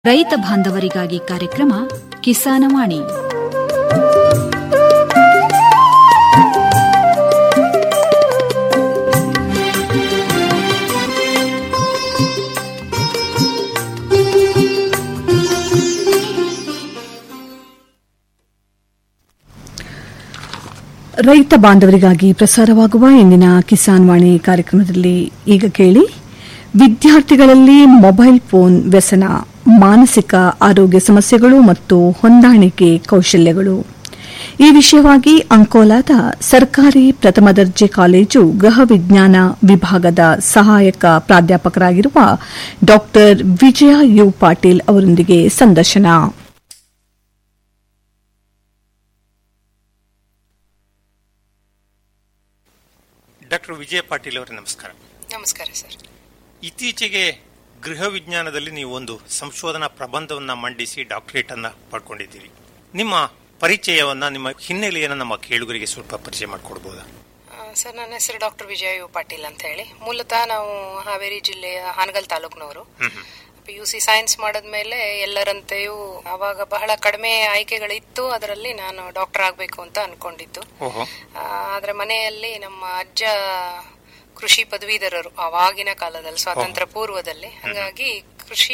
ರೈತ ಬಾಂಧವರಿಗಾಗಿ ಕಾರ್ಯಕ್ರಮ ಕಿಸಾನವಾಣಿ ರೈತ ಬಾಂಧವರಿಗಾಗಿ ಪ್ರಸಾರವಾಗುವ ಇಂದಿನ ಕಿಸಾನ್ ವಾಣಿ ಕಾರ್ಯಕ್ರಮದಲ್ಲಿ ಈಗ ಕೇಳಿ ವಿದ್ಯಾರ್ಥಿಗಳಲ್ಲಿ ಮೊಬೈಲ್ ಫೋನ್ ವ್ಯಸನ ಮಾನಸಿಕ ಆರೋಗ್ಯ ಸಮಸ್ಯೆಗಳು ಮತ್ತು ಹೊಂದಾಣಿಕೆ ಕೌಶಲ್ಯಗಳು ಈ ವಿಷಯವಾಗಿ ಅಂಕೋಲಾದ ಸರ್ಕಾರಿ ಪ್ರಥಮ ದರ್ಜೆ ಕಾಲೇಜು ಗೃಹ ವಿಜ್ಞಾನ ವಿಭಾಗದ ಸಹಾಯಕ ಪ್ರಾಧ್ಯಾಪಕರಾಗಿರುವ ಡಾ ವಿಜಯ ಯು ಪಾಟೀಲ್ ಅವರೊಂದಿಗೆ ಸಂದರ್ಶನ ಡಾಕ್ಟರ್ ವಿಜಯ ಪಾಟೀಲ್ ಅವರೇ ನಮಸ್ಕಾರ ನಮಸ್ಕಾರ ಸರ್ ಇತ್ತೀಚೆಗೆ ಗೃಹ ವಿಜ್ಞಾನದಲ್ಲಿ ನೀವು ಒಂದು ಸಂಶೋಧನಾ ಪ್ರಬಂಧವನ್ನ ಮಂಡಿಸಿ ಡಾಕ್ಟರೇಟ್ ಅನ್ನ ಪಡ್ಕೊಂಡಿದ್ದೀರಿ ನಿಮ್ಮ ಪರಿಚಯವನ್ನ ನಿಮ್ಮ ಹಿನ್ನೆಲೆಯನ್ನ ನಮ್ಮ ಕೇಳುಗರಿಗೆ ಸ್ವಲ್ಪ ಪರಿಚಯ ಮಾಡಿಕೊಡ್ಬೋದಾ ಆ, ಸರ್ ನನ್ನ ಹೆಸರು ಡಾಕ್ಟರ್ ವಿಜಯ ಯು ಪಾಟೀಲ್ ಅಂತ ಹೇಳಿ ಮೂಲತಃ ನಾವು ಹಾವೇರಿ ಜಿಲ್ಲೆಯ ಹಾನಗಲ್ ತಾಲೂಕಿನವರು ಪಿ ಯು ಸಿ ಸೈನ್ಸ್ ಮಾಡಿದ್ಮೇಲೆ ಎಲ್ಲರಂತೆಯೂ ಅವಾಗ ಬಹಳ ಕಡಿಮೆ ಆಯ್ಕೆಗಳಿತ್ತು ಅದರಲ್ಲಿ ನಾನು ಡಾಕ್ಟರ್ ಆಗಬೇಕು ಅಂತ ಅನ್ಕೊಂಡಿದ್ದು ಓಹೋ ಆ, ಆದ್ರೆ ಮನೆಯಲ್ಲಿ ನಮ್ಮ ಅಜ್ಜ ಕೃಷಿ ಪದವೀಧರರು ಆವಾಗಿನ ಕಾಲದಲ್ಲಿ ಸ್ವಾತಂತ್ರ್ಯ ಪೂರ್ವದಲ್ಲಿ ಹಾಗಾಗಿ ಕೃಷಿ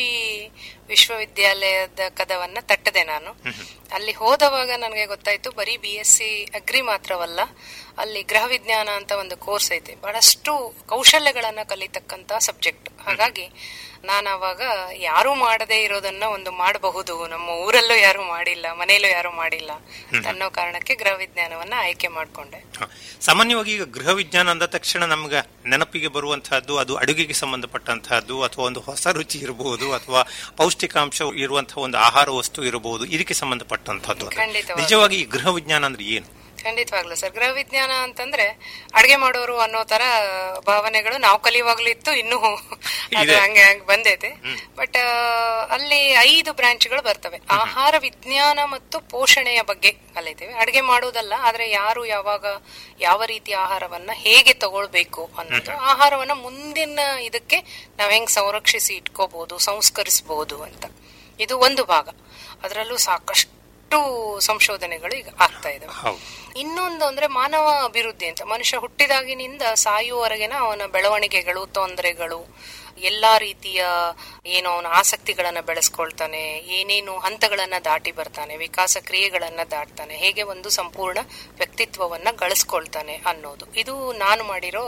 ವಿಶ್ವವಿದ್ಯಾಲಯದ ಕದವನ್ನ ತಟ್ಟದೆ ನಾನು ಅಲ್ಲಿ ಹೋದವಾಗ ನನಗೆ ಗೊತ್ತಾಯ್ತು ಬರೀ ಬಿ ಎಸ್ ಸಿ ಅಗ್ರಿ ಮಾತ್ರವಲ್ಲ ಅಲ್ಲಿ ಗೃಹ ವಿಜ್ಞಾನ ಅಂತ ಒಂದು ಕೋರ್ಸ್ ಐತೆ ಬಹಳಷ್ಟು ಕೌಶಲ್ಯಗಳನ್ನ ಕಲಿತಕ್ಕಂತ ಸಬ್ಜೆಕ್ಟ್ ಹಾಗಾಗಿ ನಾನು ಅವಾಗ ಯಾರು ಮಾಡದೇ ಇರೋದನ್ನ ಒಂದು ಮಾಡಬಹುದು ನಮ್ಮ ಊರಲ್ಲೂ ಯಾರು ಮಾಡಿಲ್ಲ ಮನೆಯಲ್ಲೂ ಯಾರು ಮಾಡಿಲ್ಲ ಅಂತ ಅನ್ನೋ ಕಾರಣಕ್ಕೆ ಗೃಹ ವಿಜ್ಞಾನವನ್ನ ಆಯ್ಕೆ ಮಾಡ್ಕೊಂಡೆ ಹ. ಸಾಮಾನ್ಯವಾಗಿ ಈಗ ಗೃಹ ವಿಜ್ಞಾನ ಅಂದ ತಕ್ಷಣ ನಮ್ಗೆ ನೆನಪಿಗೆ ಬರುವಂತಹದ್ದು ಅದು ಅಡುಗೆಗೆ ಸಂಬಂಧಪಟ್ಟಂತಹದ್ದು ಅಥವಾ ಒಂದು ಹೊಸ ರುಚಿ ಇರಬಹುದು ಅಥವಾ ಪೌಷ್ಟಿಕಾಂಶ ಇರುವಂತಹ ಒಂದು ಆಹಾರ ವಸ್ತು ಇರಬಹುದು ಇದಕ್ಕೆ ಸಂಬಂಧಪಟ್ಟಂತಹದ್ದು ಅಂತ. ಖಂಡಿತವಾಗಿ. ನಿಜವಾಗಿ ಈ ಗೃಹ ವಿಜ್ಞಾನ ಅಂದ್ರೆ ಏನು ಖಂಡಿತವಾಗ್ಲು ಸರ್ ಗೃಹ ವಿಜ್ಞಾನ ಅಂತಂದ್ರೆ ಅಡ್ಗೆ ಮಾಡೋರು ಅನ್ನೋ ತರ ಭಾವನೆಗಳು ನಾವು ಕಲಿಯುವಾಗ್ಲೂ ಇತ್ತು ಇನ್ನೂ ಅದು ಇದೆ. ಹಂಗೆ ಹಂಗೆ ಬಂದೈತೆ ಬಟ್ ಅಲ್ಲಿ ಐದು ಬ್ರಾಂಚ್ಗಳು ಬರ್ತವೆ ಆಹಾರ ವಿಜ್ಞಾನ ಮತ್ತು ಪೋಷಣೆಯ ಬಗ್ಗೆ ಕಲಿತೇವೆ ಅಡ್ಗೆ ಮಾಡೋದಲ್ಲ ಆದ್ರೆ ಯಾರು ಯಾವಾಗ ಯಾವ ರೀತಿಯ ಆಹಾರವನ್ನ ಹೇಗೆ ತಗೊಳ್ಬೇಕು ಅನ್ನೋದು ಆಹಾರವನ್ನ ಮುಂದಿನ ಇದಕ್ಕೆ ನಾವ್ ಹೆಂಗ್ ಸಂರಕ್ಷಿಸಿ ಇಟ್ಕೋಬಹುದು ಸಂಸ್ಕರಿಸಬಹುದು ಅಂತ ಇದು ಒಂದು ಭಾಗ ಅದರಲ್ಲೂ ಸಾಕಷ್ಟು ಸಂಶೋಧನೆಗಳು ಈಗ ಆಗ್ತಾ ಇದಾವೆ ಹೌದು ಇನ್ನೊಂದು ಅಂದ್ರೆ ಮಾನವ ಅಭಿವೃದ್ಧಿ ಅಂತ ಮನುಷ್ಯ ಹುಟ್ಟಿದಾಗಿನಿಂದ ಸಾಯುವವರೆಗಿನ ಅವನ ಬೆಳವಣಿಗೆಗಳು ತೊಂದರೆಗಳು ಎಲ್ಲಾ ರೀತಿಯ ಏನು ಅವನ ಆಸಕ್ತಿಗಳನ್ನ ಬೆಳೆಸ್ಕೊಳ್ತಾನೆ ಏನೇನು ಹಂತಗಳನ್ನ ದಾಟಿ ಬರ್ತಾನೆ ವಿಕಾಸ ಕ್ರಿಯೆಗಳನ್ನ ದಾಟ್ತಾನೆ ಹೇಗೆ ಒಂದು ಸಂಪೂರ್ಣ ವ್ಯಕ್ತಿತ್ವವನ್ನ ಗಳಿಸ್ಕೊಳ್ತಾನೆ ಅನ್ನೋದು ಇದು ನಾನು ಮಾಡಿರೋ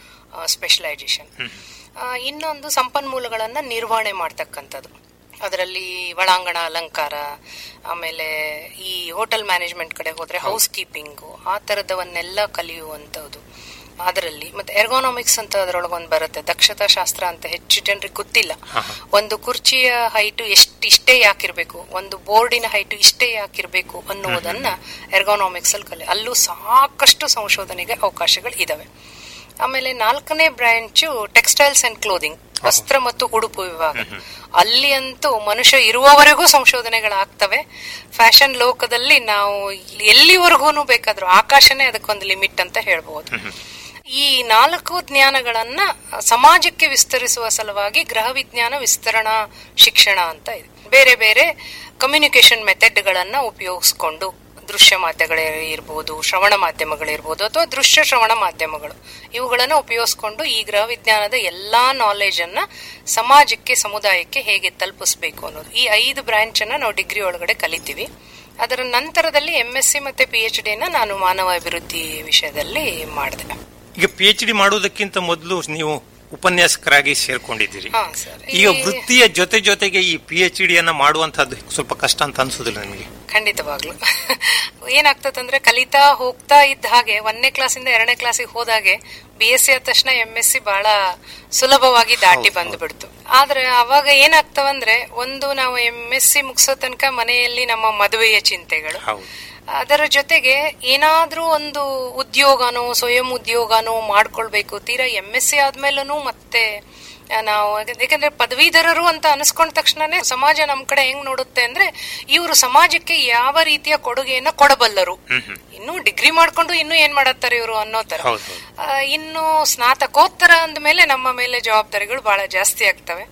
ಸ್ಪೆಷಲೈಸೇಷನ್ ಇನ್ನೊಂದು ಸಂಪನ್ಮೂಲಗಳನ್ನ ನಿರ್ವಹಣೆ ಮಾಡ್ತಕ್ಕಂಥದ್ದು ಅದರಲ್ಲಿ ಒಳಾಂಗಣ ಅಲಂಕಾರ ಆಮೇಲೆ ಈ ಹೋಟೆಲ್ ಮ್ಯಾನೇಜ್ಮೆಂಟ್ ಕಡೆ ಹೋದ್ರೆ ಹೌಸ್ ಕೀಪಿಂಗು ಆ ತರದವನ್ನೆಲ್ಲ ಕಲಿಯುವಂತದ್ದು ಅದರಲ್ಲಿ ಮತ್ತೆ ಎರ್ಗೋನಾಮಿಕ್ಸ್ ಅಂತ ಅದರೊಳಗೆ ಒಂದು ಬರುತ್ತೆ ದಕ್ಷತಾ ಶಾಸ್ತ್ರ ಅಂತ ಹೆಚ್ಚು ಜನರಿಗೆ ಗೊತ್ತಿಲ್ಲ ಒಂದು ಕುರ್ಚಿಯ ಹೈಟು ಎಷ್ಟು ಇಷ್ಟೇ ಯಾಕಿರ್ಬೇಕು ಒಂದು ಬೋರ್ಡಿನ ಹೈಟು ಇಷ್ಟೇ ಯಾಕಿರ್ಬೇಕು ಅನ್ನುವುದನ್ನ ಎರ್ಗೋನಾಮಿಕ್ಸ್ ಅಲ್ಲಿ ಕಲಿ ಅಲ್ಲೂ ಸಾಕಷ್ಟು ಸಂಶೋಧನೆಗೆ ಅವಕಾಶಗಳು ಇದಾವೆ ಆಮೇಲೆ ನಾಲ್ಕನೇ ಬ್ರಾಂಚು ಟೆಕ್ಸ್ಟೈಲ್ಸ್ ಅಂಡ್ ಕ್ಲೋದಿಂಗ್ ವಸ್ತ್ರ ಮತ್ತು ಉಡುಪು ವಿಭಾಗ ಅಲ್ಲಿ ಅಂತೂ ಮನುಷ್ಯ ಇರುವವರೆಗೂ ಸಂಶೋಧನೆಗಳಾಗ್ತವೆ ಫ್ಯಾಷನ್ ಲೋಕದಲ್ಲಿ ನಾವು ಎಲ್ಲಿವರೆಗೂ ಬೇಕಾದ್ರೂ ಆಕಾಶನೇ ಅದಕ್ಕೊಂದು ಲಿಮಿಟ್ ಅಂತ ಹೇಳ್ಬಹುದು ಈ ನಾಲ್ಕು ಜ್ಞಾನಗಳನ್ನ ಸಮಾಜಕ್ಕೆ ವಿಸ್ತರಿಸುವ ಸಲುವಾಗಿ ಗೃಹ ವಿಜ್ಞಾನ ವಿಸ್ತರಣಾ ಶಿಕ್ಷಣ ಅಂತ ಇದೆ ಬೇರೆ ಬೇರೆ ಕಮ್ಯುನಿಕೇಶನ್ ಮೆಥಡ್ಗಳನ್ನ ಉಪಯೋಗಿಸ್ಕೊಂಡು ದೃಶ್ಯ ಮಾಧ್ಯಮಗಳಿರ್ಬೋದು ಶ್ರವಣ ಮಾಧ್ಯಮಗಳಿರ್ಬೋದು ಅಥವಾ ದೃಶ್ಯ ಶ್ರವಣ ಮಾಧ್ಯಮಗಳು ಇವುಗಳನ್ನು ಉಪಯೋಗಿಸ್ಕೊಂಡು ಈ ಗೃಹ ವಿಜ್ಞಾನದ ಎಲ್ಲಾ ನಾಲೆಜ್ ಅನ್ನ ಸಮಾಜಕ್ಕೆ ಸಮುದಾಯಕ್ಕೆ ಹೇಗೆ ತಲುಪಿಸ್ಬೇಕು ಅನ್ನೋದು ಈ ಐದು ಬ್ರಾಂಚ್ ಅನ್ನ ನಾವು ಡಿಗ್ರಿ ಒಳಗಡೆ ಕಲಿತೀವಿ ಅದರ ನಂತರದಲ್ಲಿ ಎಂ ಎಸ್ ಸಿ ಮತ್ತೆ ಪಿ ಎಚ್ ಡಿನ ನಾನು ಮಾನವ ಅಭಿವೃದ್ಧಿ ವಿಷಯದಲ್ಲಿ ಮಾಡಿದೆ ಈಗ ಪಿ ಎಚ್ ಡಿ ಮಾಡುವುದಕ್ಕಿಂತ ಮೊದಲು ನೀವು ಉಪನ್ಯಾಸಕರಾಗಿ ಸೇರ್ಕೊಂಡಿದ್ದೀರಿ ಹಾ ಸರ್ ಈಗ ವೃತ್ತಿಯ ಜೊತೆ ಜೊತೆಗೆ ಈ ಪಿ ಎಚ್ ಡಿಯನ್ನ ಮಾಡುವಂತಹದ್ದು ಸ್ವಲ್ಪ ಕಷ್ಟ ಅಂತ ಅನ್ಸುದಿಲ್ಲ ನಿಮಗೆ ಖಂಡಿತವಾಗ್ಲು ಏನಾಗ್ತದಂದ್ರೆ ಕಲಿತಾ ಹೋಗ್ತಾ ಇದ್ದ ಹಾಗೆ ಒಂದನೇ ಕ್ಲಾಸಿಂದ ಎರಡನೇ ಕ್ಲಾಸಿಗೆ ಹೋದಾಗೆ ಬಿ ಎಸ್ ಸಿ ಆದ ತಕ್ಷಣ ಎಂ ಎಸ್ ಸಿ ಬಹಳ ಸುಲಭವಾಗಿ ದಾಟಿ ಬಂದ್ಬಿಡ್ತು ಆದ್ರೆ ಅವಾಗ ಏನಾಗ್ತವಂದ್ರೆ ಒಂದು ನಾವು ಎಂ ಎಸ್ ಸಿ ಮುಗಿಸೋ ತನಕ ಮನೆಯಲ್ಲಿ ನಮ್ಮ ಮದುವೆಯ ಚಿಂತೆಗಳು ಹೌದು ಅದರ ಜೊತೆಗೆ ಏನಾದ್ರೂ ಒಂದು ಉದ್ಯೋಗನೋ ಸ್ವಯಂ ಉದ್ಯೋಗನೋ ಮಾಡ್ಕೊಳ್ಬೇಕು ತೀರಾ ಎಂ ಎಸ್ ಸಿ ಆದ್ಮೇಲೂ ಮತ್ತೆ ಆ, ನಾವು ಯಾಕಂದ್ರೆ ಪದವೀಧರರು ಅಂತ ಅನಿಸ್ಕೊಂಡ ತಕ್ಷಣನೇ ಸಮಾಜ ನಮ್ ಕಡೆ ಹೆಂಗ್ ನೋಡುತ್ತೆ ಅಂದ್ರೆ ಇವರು ಸಮಾಜಕ್ಕೆ ಯಾವ ರೀತಿಯ ಕೊಡುಗೆಯನ್ನ ಕೊಡಬಲ್ಲರು ಇನ್ನು ಡಿಗ್ರಿ ಮಾಡ್ಕೊಂಡು ಇನ್ನು ಏನ್ ಮಾಡತ್ತಾರೆ ಇವರು ಅನ್ನೋ ತರ ಹೌದು, ಹೌದು. ಆ, ಇನ್ನು ಸ್ನಾತಕೋತ್ತರ ಅಂದ್ಮೇಲೆ ನಮ್ಮ ಮೇಲೆ ಜವಾಬ್ದಾರಿಗಳು ಬಹಳ ಜಾಸ್ತಿ ಆಗ್ತವೆ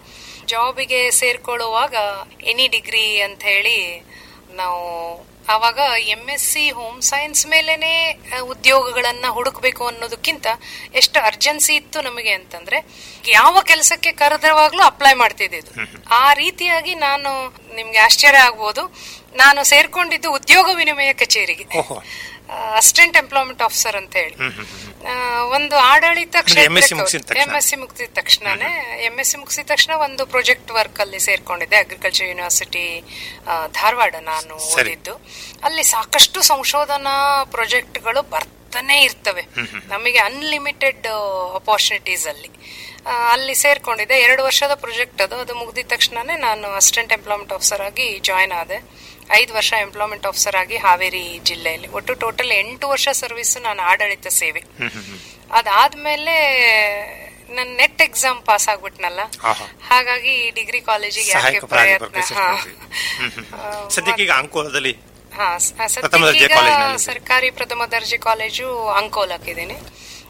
ಜಾಬಿಗೆ ಸೇರ್ಕೊಳ್ಳುವಾಗ ಎನಿ ಡಿಗ್ರಿ ಅಂತ ಹೇಳಿ ನಾವು ಆವಾಗ M S C home science ಮೇಲೇನೆ ಆ, ಉದ್ಯೋಗಗಳನ್ನ ಹುಡುಕ್ಬೇಕು ಅನ್ನೋದಕ್ಕಿಂತ ಎಷ್ಟು ಅರ್ಜೆನ್ಸಿ ಇತ್ತು ನಮಗೆ ಅಂತಂದ್ರೆ ಯಾವ ಕೆಲಸಕ್ಕೆ ಕರೆದವಾಗ್ಲೂ ಅಪ್ಲೈ ಮಾಡ್ತಿದ್ದಿದ್ದು ಆ ರೀತಿಯಾಗಿ ನಾನು ನಿಮ್ಗೆ ಆಶ್ಚರ್ಯ ಆಗ್ಬೋದು ನಾನು ಸೇರ್ಕೊಂಡಿದ್ದು ಉದ್ಯೋಗ ವಿನಿಮಯ ಕಚೇರಿಗೆ ಓಹೋ ಅಸಿಸ್ಟೆಂಟ್ ಎಂಪ್ಲಾಯ್ಮೆಂಟ್ ಆಫೀಸರ್ ಅಂತ ಹೇಳಿ ಆ, ಒಂದು ಆಡಳಿತ ಅಂದ್ರೆ MSc ಮುಗ್ಸಿದ ತಕ್ಷಣ? ಎಂ ಎಸ್ ಸಿ ಮುಗಿಸಿದ ತಕ್ಷಣನೇ ಎಂ ಎಸ್ ಸಿ ಮುಗಿಸಿದ ತಕ್ಷಣ ಒಂದು ಪ್ರಾಜೆಕ್ಟ್ ವರ್ಕ್ ಅಲ್ಲಿ ಸೇರ್ಕೊಂಡಿದ್ದೆ ಅಗ್ರಿಕಲ್ಚರ್ ಯೂನಿವರ್ಸಿಟಿ ಧಾರವಾಡ ನಾನು ಸರಿ. ಓದಿದ್ದು ಅಲ್ಲಿ ಸಾಕಷ್ಟು ಸಂಶೋಧನಾ ಪ್ರಾಜೆಕ್ಟ್ಗಳು ಬರ್ತಾನೆ ಇರ್ತವೆ ನಮಗೆ ಅನ್ಲಿಮಿಟೆಡ್ ಅಪಾರ್ಚುನಿಟೀಸ್ ಅಲ್ಲಿ ಆ, ಅಲ್ಲಿ ಸೇರ್ಕೊಂಡಿದ್ದೆ ಎರಡು ವರ್ಷದ ಪ್ರಾಜೆಕ್ಟ್ ಅದು ಅದು ಮುಗಿದ ತಕ್ಷಣನೇ ನಾನು ಅಸಿಸ್ಟೆಂಟ್ ಎಂಪ್ಲಾಯ್ಮೆಂಟ್ ಆಫೀಸರ್ ಆಗಿ ಜಾಯ್ನ್ ಆದೆ ಐದು ವರ್ಷ ಎಂಪ್ಲಾಯ್ಮೆಂಟ್ ಆಫೀಸರ್ ಆಗಿ ಹಾವೇರಿ ಜಿಲ್ಲೆಯಲ್ಲಿ ಒಟ್ಟು ಟೋಟಲ್ ಎಂಟು ವರ್ಷ ಸರ್ವಿಸ್ ನಾನು ಆಡಳಿತ ಸೇವೆ ಅದಾದ್ಮೇಲೆ ನನ್ನ ನೆಟ್ ಎಕ್ಸಾಮ್ ಪಾಸ್ ಆಗ್ಬಿಟ್ನಲ್ಲ ಆಹಾ. ಹಾಗಾಗಿ ಡಿಗ್ರಿ ಕಾಲೇಜಿಗೆ ಯಾಕೆ ಸಹಾಯಕ ಪ್ರಾಧ್ಯಾಪಕ ಪ್ರಯತ್ನ ಹಾ. ಹ್ಮ್, ಹ್ಮ್, ಹ್ಮ್. ಸದ್ಯಕ್ಕೆ ಈಗ ಅಂಕೋಲದಲ್ಲಿ ಹಾ, ಸ- ಪ್ರಥಮ ದರ್ಜೆ ಸದ್ಯಕ್ಕೀಗ ಕಾಲೇಜಿನಲ್ಲಿ. ಸರ್ಕಾರಿ ಪ್ರಥಮ ದರ್ಜೆ ಕಾಲೇಜು ಅಂಕೋಲಕ್ಕಿದ್ದೀನಿ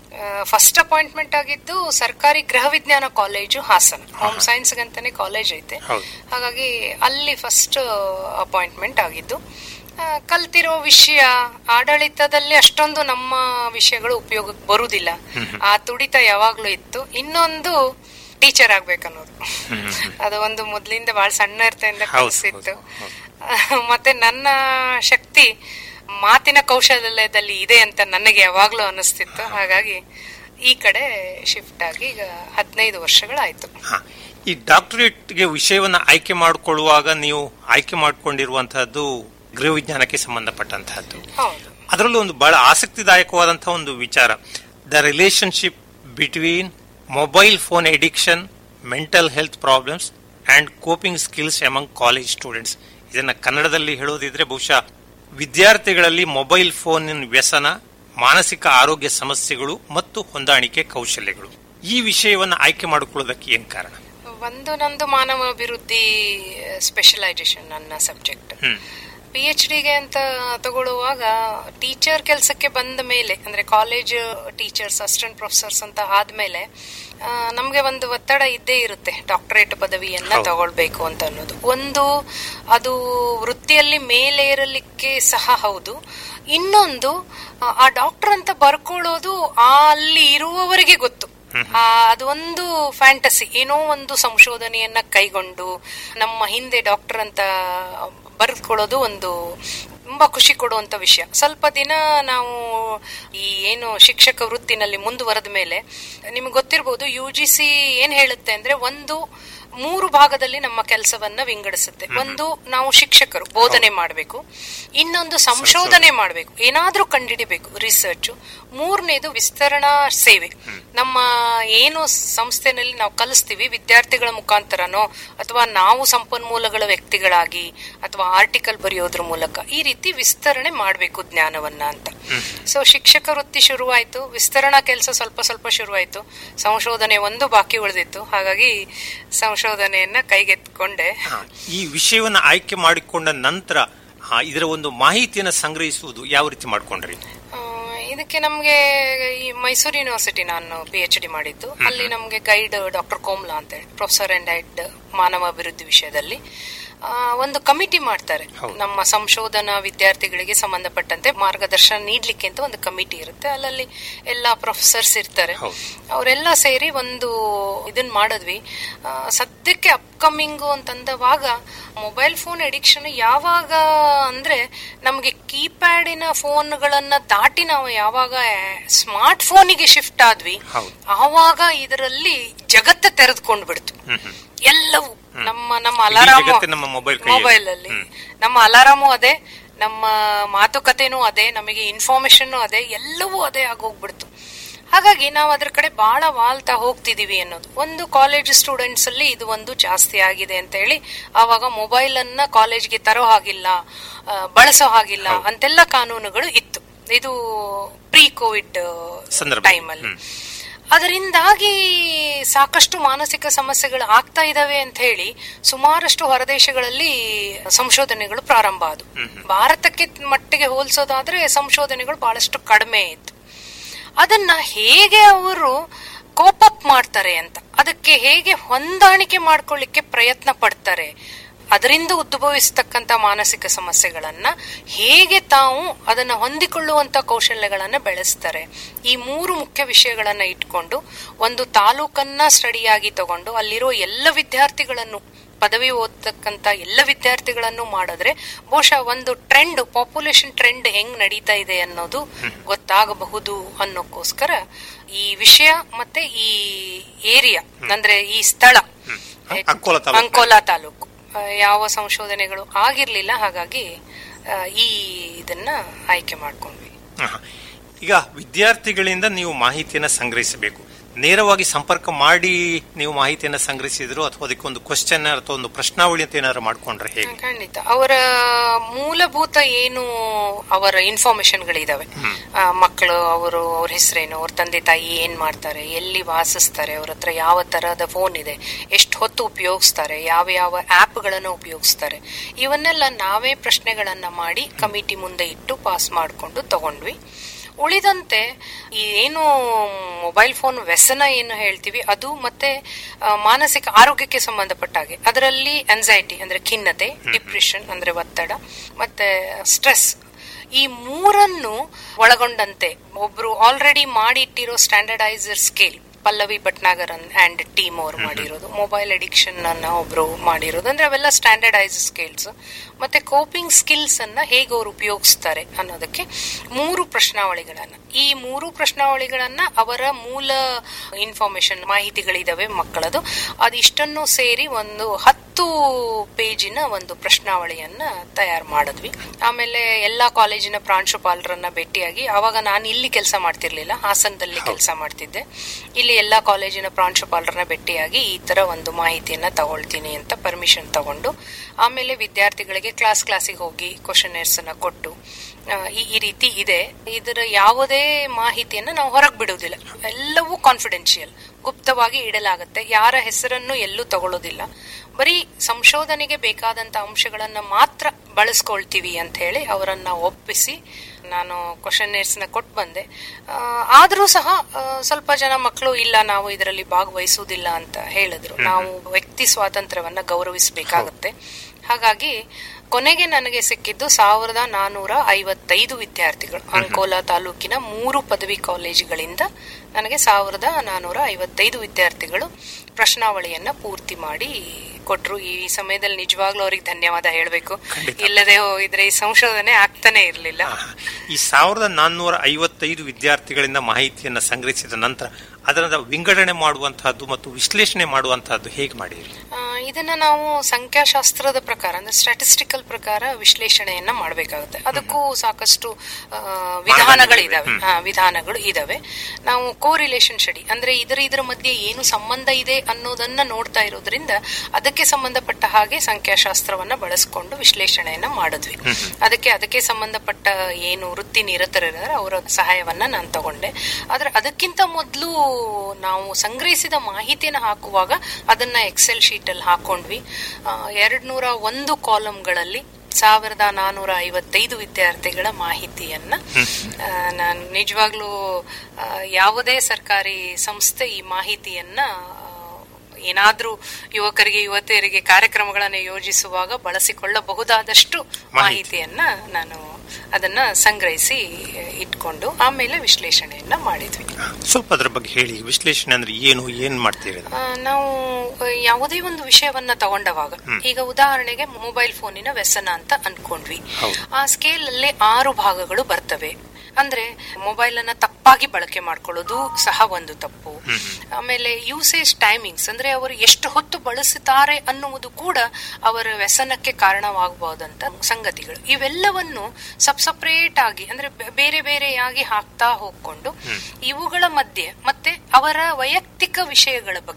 ಫಸ್ಟ್ ಅಪಾಯಿಂಟ್ಮೆಂಟ್ ಆಗಿದ್ದು ಸರ್ಕಾರಿ ಗೃಹ ವಿಜ್ಞಾನ ಕಾಲೇಜು ಹಾಸನ ಹೋಮ್ ಸೈನ್ಸ್ ಅಂತಾನೆ ಕಾಲೇಜ್ ಐತೆ ಹೌದು. ಹಾಗಾಗಿ ಅಲ್ಲಿ ಫಸ್ಟ್ ಅಪಾಯಿಂಟ್ಮೆಂಟ್ ಆಗಿದ್ದು ಆ, ಕಲ್ತಿರೋ ವಿಷಯ ಆಡಳಿತದಲ್ಲಿ ಅಷ್ಟೊಂದು ನಮ್ಮ ವಿಷಯಗಳು ಉಪಯೋಗಕ್ಕೆ ಬರುವುದಿಲ್ಲ ಆ ತುಡಿತ ಯಾವಾಗ್ಲೂ ಇತ್ತು ಇನ್ನೊಂದು ಟೀಚರ್ ಆಗ್ಬೇಕನ್ನೋದು ಅದು ಒಂದು ಮೊದ್ಲಿಂದ ಬಹಳ ಸಣ್ಣ ಇರ್ತೆಯಿಂದ ಹೌದು, ಕನಸಿತ್ತು ಹೌದು, ಮತ್ತೆ ನನ್ನ ಶಕ್ತಿ ಮಾತಿನ ಕೌಶಲ್ಯದಲ್ಲಿ ಇದೆ ಅಂತ ನನಗೆ ಯಾವಾಗ್ಲೂ ಅನಿಸ್ತಿತ್ತು ಹಾಗಾಗಿ ಈ ಕಡೆ ಶಿಫ್ಟ್ ಆಗಿ ಈಗ ಹದಿನೈದು ವರ್ಷಗಳಾಯ್ತು ಹಾ. ಈ ಡಾಕ್ಟರೇಟ್ಗೆ ವಿಷಯವನ್ನ ಆಯ್ಕೆ ಮಾಡಿಕೊಳ್ಳುವಾಗ ನೀವು ಆಯ್ಕೆ ಮಾಡಿಕೊಂಡಿರುವಂತಹದ್ದು ಗೃಹ ವಿಜ್ಞಾನಕ್ಕೆ ಸಂಬಂಧಪಟ್ಟಂತಹದ್ದು ಹೌದು ಅದರಲ್ಲೂ ಒಂದು ಬಹಳ ಆಸಕ್ತಿದಾಯಕವಾದಂತಹ ಒಂದು ವಿಚಾರ the relationship between mobile phone addiction mental health problems and coping skills among college students ಇದನ್ನ ಕನ್ನಡದಲ್ಲಿ ಹೇಳೋದಿದ್ರೆ ಬಹುಶಃ ವಿದ್ಯಾರ್ಥಿಗಳಲ್ಲಿ ಮೊಬೈಲ್ ಫೋನಿನ ವ್ಯಸನ ಮಾನಸಿಕ ಆರೋಗ್ಯ ಸಮಸ್ಯೆಗಳು ಮತ್ತು ಹೊಂದಾಣಿಕೆ ಕೌಶಲ್ಯಗಳು ಈ ವಿಷಯವನ್ನ ಆಯ್ಕೆ ಮಾಡಿಕೊಳ್ಳೋದಕ್ಕೆ ಏನ್ ಕಾರಣ ಒಂದು ನಂದು ಮಾನವ ಅಭಿವೃದ್ಧಿ ಸ್ಪೆಷಲೈಸೇಷನ್ ನನ್ನ ಸಬ್ಜೆಕ್ಟ್ ಹ್ಮ್ ಪಿ ಎಚ್ ಡಿಗೆ ಅಂತ ತಗೊಳ್ಳುವಾಗ ಟೀಚರ್ ಕೆಲಸಕ್ಕೆ ಬಂದ ಮೇಲೆ ಅಂದ್ರೆ ಕಾಲೇಜ್ ಟೀಚರ್ಸ್ ಅಸಿಸ್ಟೆಂಟ್ ಪ್ರೊಫೆಸರ್ಸ್ ಅಂತ ಆದ್ಮೇಲೆ ಆ, ನಮ್ಗೆ ಒಂದು ಒತ್ತಡ ಇದ್ದೇ ಇರುತ್ತೆ ಡಾಕ್ಟರೇಟ್ ಪದವಿಯನ್ನ ಹೌದು. ತಗೊಳ್ಬೇಕು ಅಂತ ಅನ್ನೋದು ಒಂದು ಅದು ವೃತ್ತಿಯಲ್ಲಿ ಮೇಲೇರಲಿಕ್ಕೆ ಸಹ ಹೌದು ಇನ್ನೊಂದು ಆ, ಆ ಡಾಕ್ಟರ್ ಅಂತ ಬರ್ಕೊಳ್ಳೋದು ಆ ಅಲ್ಲಿ ಇರುವವರಿಗೆ ಗೊತ್ತು ಆ, ಅದೊಂದು ಫ್ಯಾಂಟಸಿ ಏನೋ ಒಂದು ಸಂಶೋಧನೆಯನ್ನ ಕೈಗೊಂಡು ನಮ್ಮ ಹಿಂದೆ ಡಾಕ್ಟರ್ ಅಂತ ಬರೆದುಕೊಳ್ಳೋದು ಒಂದು ತುಂಬಾ ಖುಷಿ ಕೊಡುವಂತ ವಿಷಯ ಸ್ವಲ್ಪ ದಿನ ನಾವು ಈ ಏನು ಶಿಕ್ಷಕ ವೃತ್ತಿನಲ್ಲಿ ಮುಂದುವರೆದ ಮೇಲೆ ನಿಮ್ಗೆ ಗೊತ್ತಿರಬಹುದು ಯು ಜಿ ಸಿ ಏನ್ ಹೇಳುತ್ತೆ ಅಂದ್ರೆ ಒಂದು ಮೂರು ಭಾಗದಲ್ಲಿ ನಮ್ಮ ಕೆಲಸವನ್ನ ವಿಂಗಡಿಸುತ್ತೆ ಒಂದು ನಾವು ಶಿಕ್ಷಕರು ಬೋಧನೆ ಮಾಡಬೇಕು ಇನ್ನೊಂದು ಸಂಶೋಧನೆ ಮಾಡಬೇಕು ಏನಾದ್ರೂ ಕಂಡುಹಿಡಿಬೇಕು ರಿಸರ್ಚ್ ಮೂರನೇದು ವಿಸ್ತರಣಾ ಸೇವೆ ನಮ್ಮ ಏನು ಸಂಸ್ಥೆನಲ್ಲಿ ನಾವು ಕಲಿಸ್ತೀವಿ ವಿದ್ಯಾರ್ಥಿಗಳ ಮುಖಾಂತರನೋ ಅಥವಾ ನಾವು ಸಂಪನ್ಮೂಲಗಳ ವ್ಯಕ್ತಿಗಳಾಗಿ ಅಥವಾ ಆರ್ಟಿಕಲ್ ಬರೆಯೋದ್ರ ಮೂಲಕ ಈ ರೀತಿ ವಿಸ್ತರಣೆ ಮಾಡಬೇಕು ಜ್ಞಾನವನ್ನ ಅಂತ ಸೊ ಶಿಕ್ಷಕ ವೃತ್ತಿ ಶುರುವಾಯ್ತು ವಿಸ್ತರಣಾ ಕೆಲಸ ಸ್ವಲ್ಪ ಸ್ವಲ್ಪ ಶುರುವಾಯ್ತು ಸಂಶೋಧನೆ ಒಂದು ಬಾಕಿ ಉಳಿದಿತ್ತು ಹಾಗಾಗಿ ಸಂಶೋಧನೆಯನ್ನ ಕೈಗೆತ್ಕೊಂಡೆ ಹಾ, ಈ ವಿಷಯವನ್ನ ಆಯ್ಕೆ ಮಾಡಿಕೊಂಡ ನಂತರ ಆ, ಇದರ ಒಂದು ಮಾಹಿತಿಯನ್ನು ಸಂಗ್ರಹಿಸುವುದು ಯಾವ ರೀತಿ ಮಾಡ್ಕೊಂಡ್ರಿ ಆ, ಇದಕ್ಕೆ ನಮ್ಗೆ ಈ ಮೈಸೂರು ಯೂನಿವರ್ಸಿಟಿ ನಾನು ಪಿ ಎಚ್ ಡಿ ಮಾಡಿದ್ದು ಅಲ್ಲಿ ನಮ್ಗೆ ಗೈಡ್ ಡಾಕ್ಟರ್ ಕೋಮ್ಲಾ ಅಂತ ಹೇಳಿ ಪ್ರೊಫೆಸರ್ ಅಂಡ್ ಹೆಡ್ ಮಾನವ ಅಭಿವೃದ್ಧಿ ವಿಷಯದಲ್ಲಿ ಆ, ಒಂದು ಕಮಿಟಿ ಮಾಡ್ತಾರೆ ಹೌದು. ನಮ್ಮ ಸಂಶೋಧನಾ ವಿದ್ಯಾರ್ಥಿಗಳಿಗೆ ಸಂಬಂಧಪಟ್ಟಂತೆ ಮಾರ್ಗದರ್ಶನ ನೀಡ್ಲಿಕ್ಕೆ ಅಂತ ಒಂದು ಕಮಿಟಿ ಇರುತ್ತೆ ಅಲ್ಲಲ್ಲಿ ಎಲ್ಲಾ ಪ್ರೊಫೆಸರ್ಸ್ ಇರ್ತಾರೆ ಹೌದು. ಅವರೆಲ್ಲ ಸೇರಿ ಒಂದು ಇದನ್ ಮಾಡಿದ್ವಿ ಆ, ಸದ್ಯಕ್ಕೆ ಅಪ್ಕಮಿಂಗು ಅಂತಂದವಾಗ ಮೊಬೈಲ್ ಫೋನ್ ಅಡಿಕ್ಷನ್ ಯಾವಾಗ ಅಂದ್ರೆ ನಮಗೆ ಕೀಪ್ಯಾಡಿನ ಫೋನ್ಗಳನ್ನ ದಾಟಿ ನಾವು ಯಾವಾಗ ಸ್ಮಾರ್ಟ್ ಫೋನಿಗೆ ಶಿಫ್ಟ್ ಆದ್ವಿ ಹೌದು. ಆವಾಗ ಇದರಲ್ಲಿ ಜಗತ್ತ ತೆರೆದುಕೊಂಡು ಬಿಡ್ತು ಹ್ಮ್ ಹ್ಮ್. ಎಲ್ಲವೂ ನಮ್ಮ ನಮ್ಮ ಇಡೀ ಅಲಾರಾಮು ಜಗತ್ತೇ ನಮ್ಮ ಮೊಬೈಲ್ ಕೈಯಲ್ಲಿ. ಮೊಬೈಲ್ ಅಲ್ಲಿ ಹ್ಮ್. ನಮ್ಮ ಅಲಾರಾಮು ಅದೇ ನಮ್ಮ ಮಾತುಕತೆನೂ ಅದೇ ನಮಗೆ ಇನ್ಫಾರ್ಮೇಶನ್ ಅದೇ ಎಲ್ಲವೂ ಅದೇ ಆಗೋಗ್ಬಿಡ್ತು ಹಾಗಾಗಿ ನಾವು ಅದ್ರ ಕಡೆ ಬಹಳ ವಾಲ್ತಾ ಹೋಗ್ತಿದೀವಿ ಅನ್ನೋದು ಒಂದು ಕಾಲೇಜ್ ಸ್ಟೂಡೆಂಟ್ಸ್ ಅಲ್ಲಿ ಇದು ಒಂದು ಜಾಸ್ತಿ ಆಗಿದೆ ಅಂತ ಹೇಳಿ ಆವಾಗ ಮೊಬೈಲ್ ಅನ್ನ ಕಾಲೇಜ್ಗೆ ತರೋ ಹಾಗಿಲ್ಲ ಆ, ಬಳಸೋ ಹಾಗಿಲ್ಲ ಅಂತೆಲ್ಲ ಕಾನೂನುಗಳು ಇತ್ತು ಇದು ಪ್ರೀ ಕೋವಿಡ್ ಸಂದರ್ಭ. ಟೈಮಲ್ಲಿ ಅದರಿಂದಾಗಿ ಸಾಕಷ್ಟು ಮಾನಸಿಕ ಸಮಸ್ಯೆಗಳು ಆಗ್ತಾ ಇದಾವೆ ಅಂತ ಹೇಳಿ ಸುಮಾರಷ್ಟು ಹೊರದೇಶಗಳಲ್ಲಿ ಸಂಶೋಧನೆಗಳು ಪ್ರಾರಂಭ ಆದವು ಭಾರತಕ್ಕೆ ಮಟ್ಟಿಗೆ ಹೋಲಿಸೋದಾದ್ರೆ ಸಂಶೋಧನೆಗಳು ಬಹಳಷ್ಟು ಕಡಿಮೆ ಇತ್ತು ಅದನ್ನ ಹೇಗೆ ಅವರು ಕೋಪ್ ಅಪ್ ಮಾಡ್ತಾರೆ ಅಂತ ಅದಕ್ಕೆ ಹೇಗೆ ಹೊಂದಾಣಿಕೆ ಮಾಡ್ಕೊಳ್ಳಿಕ್ಕೆ ಪ್ರಯತ್ನ ಪಡ್ತಾರೆ ಅದರಿಂದ ಉದ್ಭವಿಸ್ತಕ್ಕಂತ ಮಾನಸಿಕ ಸಮಸ್ಯೆಗಳನ್ನ ಹೇಗೆ ತಾವು ಅದನ್ನ ಹೊಂದಿಕೊಳ್ಳುವಂತ ಕೌಶಲ್ಯಗಳನ್ನ ಬೆಳೆಸ್ತಾರೆ ಈ ಮೂರು ಮುಖ್ಯ ವಿಷಯಗಳನ್ನ ಇಟ್ಕೊಂಡು ಒಂದು ತಾಲೂಕನ್ನ ಸ್ಟಡಿಯಾಗಿ ತಗೊಂಡು ಅಲ್ಲಿರೋ ಎಲ್ಲ ವಿದ್ಯಾರ್ಥಿಗಳನ್ನು ಪದವಿ ಓದತಕ್ಕಂತ ಎಲ್ಲ ವಿದ್ಯಾರ್ಥಿಗಳನ್ನು ಮಾಡಿದ್ರೆ ಬಹುಶಃ ಒಂದು ಟ್ರೆಂಡ್ ಪಾಪ್ಯುಲೇಷನ್ ಟ್ರೆಂಡ್ ಹೆಂಗ್ ನಡೀತಾ ಇದೆ ಅನ್ನೋದು ಗೊತ್ತಾಗಬಹುದು ಅನ್ನೋಕ್ಕೋಸ್ಕರ ಈ ವಿಷಯ ಮತ್ತೆ ಈ ಏರಿಯಾ ಅಂದ್ರೆ ಈ ಸ್ಥಳ ಅಂಕೋಲಾ ತಾಲೂಕು. ಅಂಕೋಲಾ ತಾಲೂಕು ಆ, ಯಾವ ಸಂಶೋಧನೆಗಳು ಆಗಿರ್ಲಿಲ್ಲ ಹಾಗಾಗಿ ಆ, ಈ ಇದನ್ನ ಆಯ್ಕೆ ಮಾಡ್ಕೊಂಡ್ವಿ ಆಹಾ. ಈಗ ವಿದ್ಯಾರ್ಥಿಗಳಿಂದ ನೀವು ಮಾಹಿತಿಯನ್ನ ಸಂಗ್ರಹಿಸಬೇಕು ನೇರವಾಗಿ ಸಂಪರ್ಕ ಮಾಡಿ ನೀವು ಮಾಹಿತಿಯನ್ನ ಸಂಗ್ರಹಿಸಿದ್ರು ಅಥವಾ ಅದಕ್ಕೊಂದು ಕ್ವಶನ್ ಅಥವಾ ಒಂದು ಪ್ರಶ್ನಾವಳಿ ಅಂತ ಏನಾದ್ರು ಮಾಡ್ಕೊಂಡ್ರೆ ಹೇಗೆ ಖಂಡಿತ ಅವರ ಮೂಲಭೂತ ಏನು ಅವರ ಇನ್ಫಾರ್ಮೇಶನ್ಗಳಿದಾವೆ ಮಕ್ಕಳು ಅವರು ಅವ್ರ ಹೆಸರೇನು ಅವ್ರ ತಂದೆ ತಾಯಿ ಏನ್ ಮಾಡ್ತಾರೆ ಎಲ್ಲಿ ವಾಸಿಸ್ತಾರೆ ಅವ್ರ ಹತ್ರ ಯಾವ ತರಹದ ಫೋನ್ ಇದೆ ಎಷ್ಟು ಹೊತ್ತು ಉಪಯೋಗಿಸ್ತಾರೆ ಯಾವ ಯಾವ ಆಪ್ಗಳನ್ನು ಉಪಯೋಗಿಸ್ತಾರೆ ಇವನ್ನೆಲ್ಲ ನಾವೇ ಪ್ರಶ್ನೆಗಳನ್ನ ಮಾಡಿ ಕಮಿಟಿ ಮುಂದೆ ಇಟ್ಟು ಪಾಸ್ ಮಾಡಿಕೊಂಡು ತಗೊಂಡ್ವಿ ಉಳಿದಂತೆ ಈ ಏನು ಮೊಬೈಲ್ ಫೋನ್ ವ್ಯಸನ ಏನು ಹೇಳ್ತೀವಿ ಅದು ಮತ್ತೆ ಆ, ಮಾನಸಿಕ ಆರೋಗ್ಯಕ್ಕೆ ಸಂಬಂಧಪಟ್ಟ ಹಾಗೆ ಅದರಲ್ಲಿ ಅನ್ಸೈಟಿ ಅಂದ್ರೆ ಖಿನ್ನತೆ ಡಿಪ್ರೆಷನ್ ಅಂದ್ರೆ ಒತ್ತಡ ಮತ್ತೆ ಸ್ಟ್ರೆಸ್ ಈ ಮೂರನ್ನು ಒಳಗೊಂಡಂತೆ ಒಬ್ರು ಆಲ್ರೆಡಿ ಮಾಡಿ ಇಟ್ಟಿರೋ standardiser scale Pallavi Bhatnagar and team ಅವ್ರು ಮಾಡಿರೋದು ಮೊಬೈಲ್ ಅಡಿಕ್ಷನ್ ಅನ್ನ ಒಬ್ರು ಮಾಡಿರೋದು ಅಂದ್ರೆ ಅವೆಲ್ಲ ಸ್ಟ್ಯಾಂಡರ್ಡೈಸ್ ಸ್ಕೇಲ್ಸ್ ಮತ್ತೆ ಕೋಪಿಂಗ್ ಸ್ಕಿಲ್ಸ್ ಅನ್ನ ಹೇಗೆ ಅವ್ರು ಉಪಯೋಗಿಸ್ತಾರೆ ಅನ್ನೋದಕ್ಕೆ ಮೂರು ಪ್ರಶ್ನಾವಳಿಗಳನ್ನ ಈ ಮೂರು ಪ್ರಶ್ನಾವಳಿಗಳನ್ನ ಅವರ ಮೂಲ ಇನ್ಫಾರ್ಮೇಶನ್ ಮಾಹಿತಿಗಳಿದಾವೆ ಮಕ್ಕಳದು ಅದಿಷ್ಟನ್ನು ಸೇರಿ ಒಂದು ಹತ್ತು ಪೇಜಿನ ಒಂದು ಪ್ರಶ್ನಾವಳಿಯನ್ನ ತಯಾರು ಮಾಡಿದ್ವಿ ಆಮೇಲೆ ಎಲ್ಲಾ ಕಾಲೇಜಿನ ಪ್ರಾಂಶುಪಾಲರನ್ನ ಭೇಟಿಯಾಗಿ ಅವಾಗ ನಾನು ಇಲ್ಲಿ ಕೆಲಸ ಮಾಡ್ತಿರ್ಲಿಲ್ಲ ಹಾಸನದಲ್ಲಿ ಕೆಲಸ ಮಾಡ್ತಿದ್ದೆ ಇಲ್ಲಿ ಎಲ್ಲಾ ಕಾಲೇಜಿನ ಪ್ರಾಂಶುಪಾಲರನ್ನ ಭೇಟಿಯಾಗಿ ಈ ತರ ಒಂದು ಮಾಹಿತಿಯನ್ನ ತಗೊಳ್ತೀನಿ ಅಂತ ಪರ್ಮಿಷನ್ ತಗೊಂಡು ಆಮೇಲೆ ವಿದ್ಯಾರ್ಥಿಗಳಿಗೆ ಕ್ಲಾಸ್ ಕ್ಲಾಸಿಗೆ ಹೋಗಿ ಕ್ವಶನೇರ್ಸ್ ಅನ್ನ ಕೊಟ್ಟು ಆ, ಈ ಈ ರೀತಿ ಇದೆ ಇದರ ಯಾವುದೇ ಮಾಹಿತಿಯನ್ನ ನಾವು ಹೊರಗೆ ಬಿಡುವುದಿಲ್ಲ ಎಲ್ಲವೂ ಕಾನ್ಫಿಡೆನ್ಷಿಯಲ್ ಗುಪ್ತವಾಗಿ ಇಡಲಾಗುತ್ತೆ ಯಾರ ಹೆಸರನ್ನು ಎಲ್ಲೂ ತಗೊಳ್ಳೋದಿಲ್ಲ ಬರೀ ಸಂಶೋಧನೆಗೆ ಬೇಕಾದಂತ ಅಂಶಗಳನ್ನ ಮಾತ್ರ ಬಳಸ್ಕೊಳ್ತೀವಿ ಅಂತ ಹೇಳಿ ಅವರನ್ನ ಒಪ್ಪಿಸಿ ನಾನು ಕ್ವಶನೇರ್ಸ್ನ ಕೊಟ್ಟು ಬಂದೆ ಆ, ಆದ್ರೂ ಸಹ ಆ, ಸ್ವಲ್ಪ ಜನ ಮಕ್ಕಳು ಇಲ್ಲ ನಾವು ಇದರಲ್ಲಿ ಭಾಗವಹಿಸುವುದಿಲ್ಲ ಅಂತ ಹೇಳಿದ್ರು ನಾವು ವ್ಯಕ್ತಿ ಸ್ವಾತಂತ್ರ್ಯವನ್ನ ಗೌರವಿಸಬೇಕಾಗುತ್ತೆ ಹಾಗಾಗಿ ಕೊನೆಗೆ ನನಗೆ ಸಿಕ್ಕಿದ್ದು ಸಾವಿರದ ನಾನೂರ ಐವತ್ತೈದು ವಿದ್ಯಾರ್ಥಿಗಳು ಅಂಕೋಲಾ ತಾಲೂಕಿನ ಮೂರು ಪದವಿ ಕಾಲೇಜುಗಳಿಂದ ನನಗೆ ಸಾವಿರದ ನಾನೂರ ಐವತ್ತೈದು ವಿದ್ಯಾರ್ಥಿಗಳು ಪ್ರಶ್ನಾವಳಿಯನ್ನ ಪೂರ್ತಿ ಮಾಡಿ ಕೊಟ್ರು ಈ ಸಮಯದಲ್ಲಿ ನಿಜವಾಗ್ಲೂ ಅವ್ರಿಗೆ ಧನ್ಯವಾದ ಹೇಳಬೇಕು ಇಲ್ಲದೆ ಹೋಗಿದ್ರೆ ಈ ಸಂಶೋಧನೆ ಆಗ್ತಾನೆ ಇರಲಿಲ್ಲ ಆಹಾ. ಈ ಸಾವಿರದ ನಾನ್ನೂರ ಐವತ್ತೈದು ವಿದ್ಯಾರ್ಥಿಗಳಿಂದ ಮಾಹಿತಿಯನ್ನ ಸಂಗ್ರಹಿಸಿದ ನಂತರ ಅದರ ವಿಂಗಡಣೆ ಮಾಡುವಂತಹದ್ದು ಮತ್ತು ವಿಶ್ಲೇಷಣೆ ಮಾಡುವಂತಹದ್ದು ಹೇಗೆ ಮಾಡಿರಿ ಆ, ಇದನ್ನ ನಾವು ಸಂಖ್ಯಾಶಾಸ್ತ್ರದ ಪ್ರಕಾರ ಅಂದ್ರೆ ಸ್ಟ್ಯಾಟಿಸ್ಟಿಕಲ್ ಪ್ರಕಾರ ವಿಶ್ಲೇಷಣೆಯನ್ನ ಮಾಡಬೇಕಾಗುತ್ತೆ ಅದಕ್ಕೂ ಸಾಕಷ್ಟು ಆ, ವಿಧಾನಗಳಿದಾವೆ ಹಾ, ವಿಧಾನಗಳು ಇದಾವೆ ನಾವು ಕೋರಿಲೇಷನ್ ಸ್ಟಡಿ ಅಂದ್ರೆ ಇದರ ಇದರ ಮಧ್ಯೆ ಏನು ಸಂಬಂಧ ಇದೆ ಅನ್ನೋದನ್ನ ನೋಡ್ತಾ ಇರೋದ್ರಿಂದ ಅದಕ್ಕೆ ಸಂಬಂಧಪಟ್ಟ ಹಾಗೆ ಸಂಖ್ಯಾಶಾಸ್ತ್ರವನ್ನ ಬಳಸ್ಕೊಂಡು ವಿಶ್ಲೇಷಣೆಯನ್ನ ಮಾಡಿದ್ವಿ ಅದಕ್ಕೆ ಅದಕ್ಕೆ ಸಂಬಂಧಪಟ್ಟ ಏನು ವೃತ್ತಿ ನಿರತರಿದ್ದಾರೆ ಅವರ ಸಹಾಯವನ್ನ ನಾನು ತಗೊಂಡೆ ಆದ್ರೆ ಅದಕ್ಕಿಂತ ಮೊದಲು ನಾವು ಸಂಗ್ರಹಿಸಿದ ಮಾಹಿತಿನ ಹಾಕುವಾಗ ಅದನ್ನ ಎಕ್ಸೆಲ್ ಶೀಟ್ ಅಲ್ಲಿ ಹಾಕೊಂಡ್ವಿ ಎರಡ್ ನೂರ ಒಂದು ಕಾಲಂಗಳಲ್ಲಿ ಸಾವಿರದ ನಾನೂರ ಐವತ್ತೈದು ವಿದ್ಯಾರ್ಥಿಗಳ ಮಾಹಿತಿಯನ್ನ ಆ, ನಾನು ನಿಜವಾಗ್ಲೂ ಆ, ಯಾವುದೇ ಸರ್ಕಾರಿ ಸಂಸ್ಥೆ ಈ ಮಾಹಿತಿಯನ್ನ ಆ, ಏನಾದ್ರೂ ಯುವಕರಿಗೆ ಯುವತಿಯರಿಗೆ ಕಾರ್ಯಕ್ರಮಗಳನ್ನು ಯೋಜಿಸುವಾಗ ಬಳಸಿಕೊಳ್ಳಬಹುದಾದಷ್ಟು ಮಾಹಿತಿಯನ್ನ ನಾನು ಅದನ್ನ ಸಂಗ್ರಹಿಸಿ ಇಟ್ಕೊಂಡು ಆಮೇಲೆ ವಿಶ್ಲೇಷಣೆಯನ್ನ ಮಾಡಿದ್ವಿ ಸ್ವಲ್ಪ ಅದ್ರ ಬಗ್ಗೆ ಹೇಳಿ ವಿಶ್ಲೇಷಣೆ ಅಂದ್ರೆ ಏನು ಏನ್ ಮಾಡ್ತೀರಿ ಅದನ್ನ? ಆ, ನಾವು ಆ, ಯಾವುದೇ ಒಂದು ವಿಷಯವನ್ನ ತಗೊಂಡವಾಗ ಈಗ ಉದಾಹರಣೆಗೆ ಮೊಬೈಲ್ ಫೋನಿನ ವ್ಯಸನ ಅಂತ ಅನ್ಕೊಂಡ್ವಿ ಹೌದು. ಆ ಸ್ಕೇಲ್ ಅಲ್ಲಿ ಆರು ಭಾಗಗಳು ಬರ್ತವೆ ಅಂದ್ರೆ ಮೊಬೈಲ್ ಅನ್ನ ತಪ್ಪಾಗಿ ಬಳಕೆ ಮಾಡ್ಕೊಳ್ಳೋದು ಸಹ ಒಂದು ತಪ್ಪು ಆಮೇಲೆ ಯೂಸೇಜ್ ಟೈಮಿಂಗ್ಸ್ ಅಂದ್ರೆ ಅವರು ಎಷ್ಟು ಹೊತ್ತು ಬಳಸುತ್ತಾರೆ ಅನ್ನುವುದು ಕೂಡ ಅವರ ವ್ಯಸನಕ್ಕೆ ಕಾರಣವಾಗಬಹುದಂತ ಸಂಗತಿಗಳು ಇವೆಲ್ಲವನ್ನು ಸಬ್ ಸಪರೇಟ್ ಆಗಿ ಅಂದ್ರೆ ಬೆ- ಬೇರೆ ಬೇರೆಯಾಗಿ ಹಾಕ್ತಾ ಹೋಗ್ಕೊಂಡು ಇವುಗಳ ಮಧ್ಯೆ ಮತ್ತೆ ಅವರ ವೈಯಕ್ತಿಕ ವಿಷಯಗಳ ಬಗ್ಗೆ